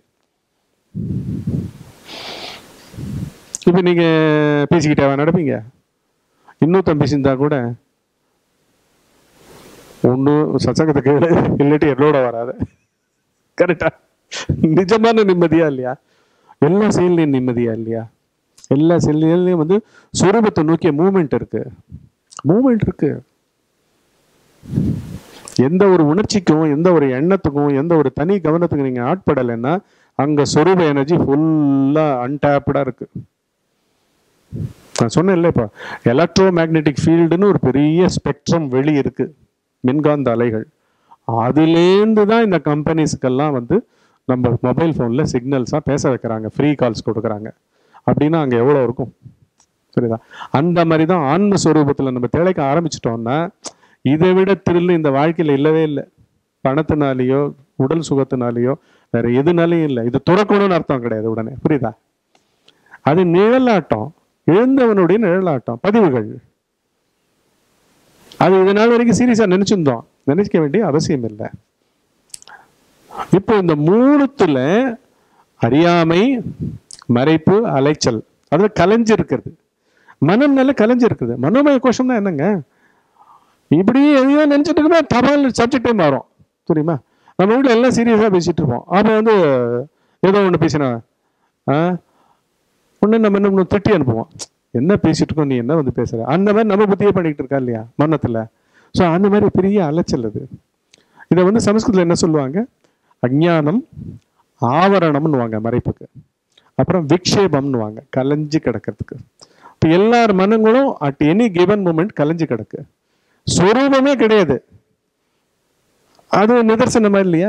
இப்போ நீங்க பேசிக்கிட்டே நடப்பீங்க இன்னொருத்தன் பேசியிருந்தா கூட ஒன்றும் சச்சங்கத்தை கேளு இல்லாட்டி என்னோட வராத கரெக்டா நிஜமான நிம்மதியா இல்லையா எல்லா செயல்லையும் நிம்மதியா இல்லையா எல்லா செயல்லையும் வந்து சுரூபத்தை நோக்கிய மூமெண்ட் இருக்கு மூமெண்ட் இருக்கு எந்த ஒரு உணர்ச்சிக்கும் எந்த ஒரு எண்ணத்துக்கும் எந்த ஒரு தனி கவனத்துக்கும் நீங்க ஆட்படலைன்னா அங்க சொரூப எனர்ஜி ஃபுல்லா அன்டாப்டா இருக்கு நான் சொன்னேன் இப்போ எலக்ட்ரோ மேக்னெட்டிக் ஃபீல்டுன்னு ஒரு பெரிய ஸ்பெக்ட்ரம் வெளி இருக்கு மின்காந்த அலைகள் அதுலேருந்து தான் இந்த கம்பெனிஸ்க்கெல்லாம் வந்து நம்ம மொபைல் ஃபோனில் சிக்னல்ஸாக பேச வைக்கிறாங்க ஃப்ரீ கால்ஸ் கொடுக்குறாங்க அப்படின்னா அங்கே எவ்வளோ இருக்கும் புரியுதா அந்த மாதிரி தான் ஆன்ம ஸ்வரூபத்தில் நம்ம திளைக்க ஆரம்பிச்சிட்டோம்னா இதை விட திருள் இந்த வாழ்க்கையில் இல்லவே இல்லை பணத்தினாலேயோ உடல் சுகத்தினாலேயோ வேற எதுனாலையும் இல்லை இது துறக்கணும்னு அர்த்தம் கிடையாது உடனே புரியுதா அது நிழலாட்டம் எழுந்தவனுடைய நிழலாட்டம் பதிவுகள் அது இது நாள் வரைக்கும் சீரியஸா நினைச்சிருந்தோம் நினைக்க வேண்டிய அவசியம் இல்லை இப்போ இந்த மூணுத்துல அறியாமை மறைப்பு அலைச்சல் அதுல கலைஞ்சு இருக்கிறது மனம் நல்ல கலைஞ்சு இருக்குது மனோமய கோஷம்னா என்னங்க இப்படியே எதையோ நினைச்சிட்டு இருக்கா தபால் சப்ஜெக்டே மாறும் தெரியுமா நம்ம வீட்டில் எல்லாம் சீரியஸாக பேசிட்டு இருப்போம் அப்போ வந்து ஏதோ ஒன்று பேசினா ஆ ஒன்று நம்ம என்ன பண்ணுவோம் திட்டி அனுப்புவோம் என்ன பேசிட்டு இருக்கோம் நீ என்ன வந்து பேசுற அந்த மாதிரி நம்ம புத்தியே பண்ணிக்கிட்டு இருக்கா இல்லையா மன்னத்தில் ஸோ அந்த மாதிரி பெரிய அலைச்சல் அது இதை வந்து சமஸ்கிருதத்தில் என்ன சொல்லுவாங்க அஞ்ஞானம் ஆவரணம்னுவாங்க மறைப்புக்கு அப்புறம் விக்ஷேபம்னுவாங்க கலைஞ்சு கிடக்கிறதுக்கு இப்போ எல்லார் மனங்களும் அட் எனி கிவன் மூமெண்ட் கலைஞ்சு கிடக்கு சொரூபமே கிடையாது அது நிதர்சனமா இல்லையா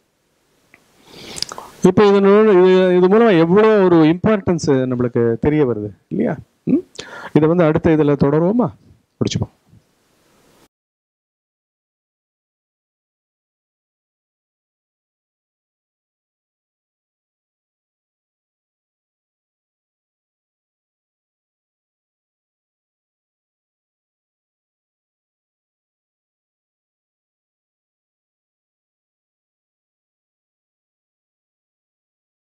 இப்போ இதனோட இது இது மூலமா எவ்வளோ ஒரு இம்பார்ட்டன்ஸ் நம்மளுக்கு தெரிய வருது இல்லையா ம்? இதை வந்து அடுத்த இதில் தொடருவோமா முடிச்சுப்போம்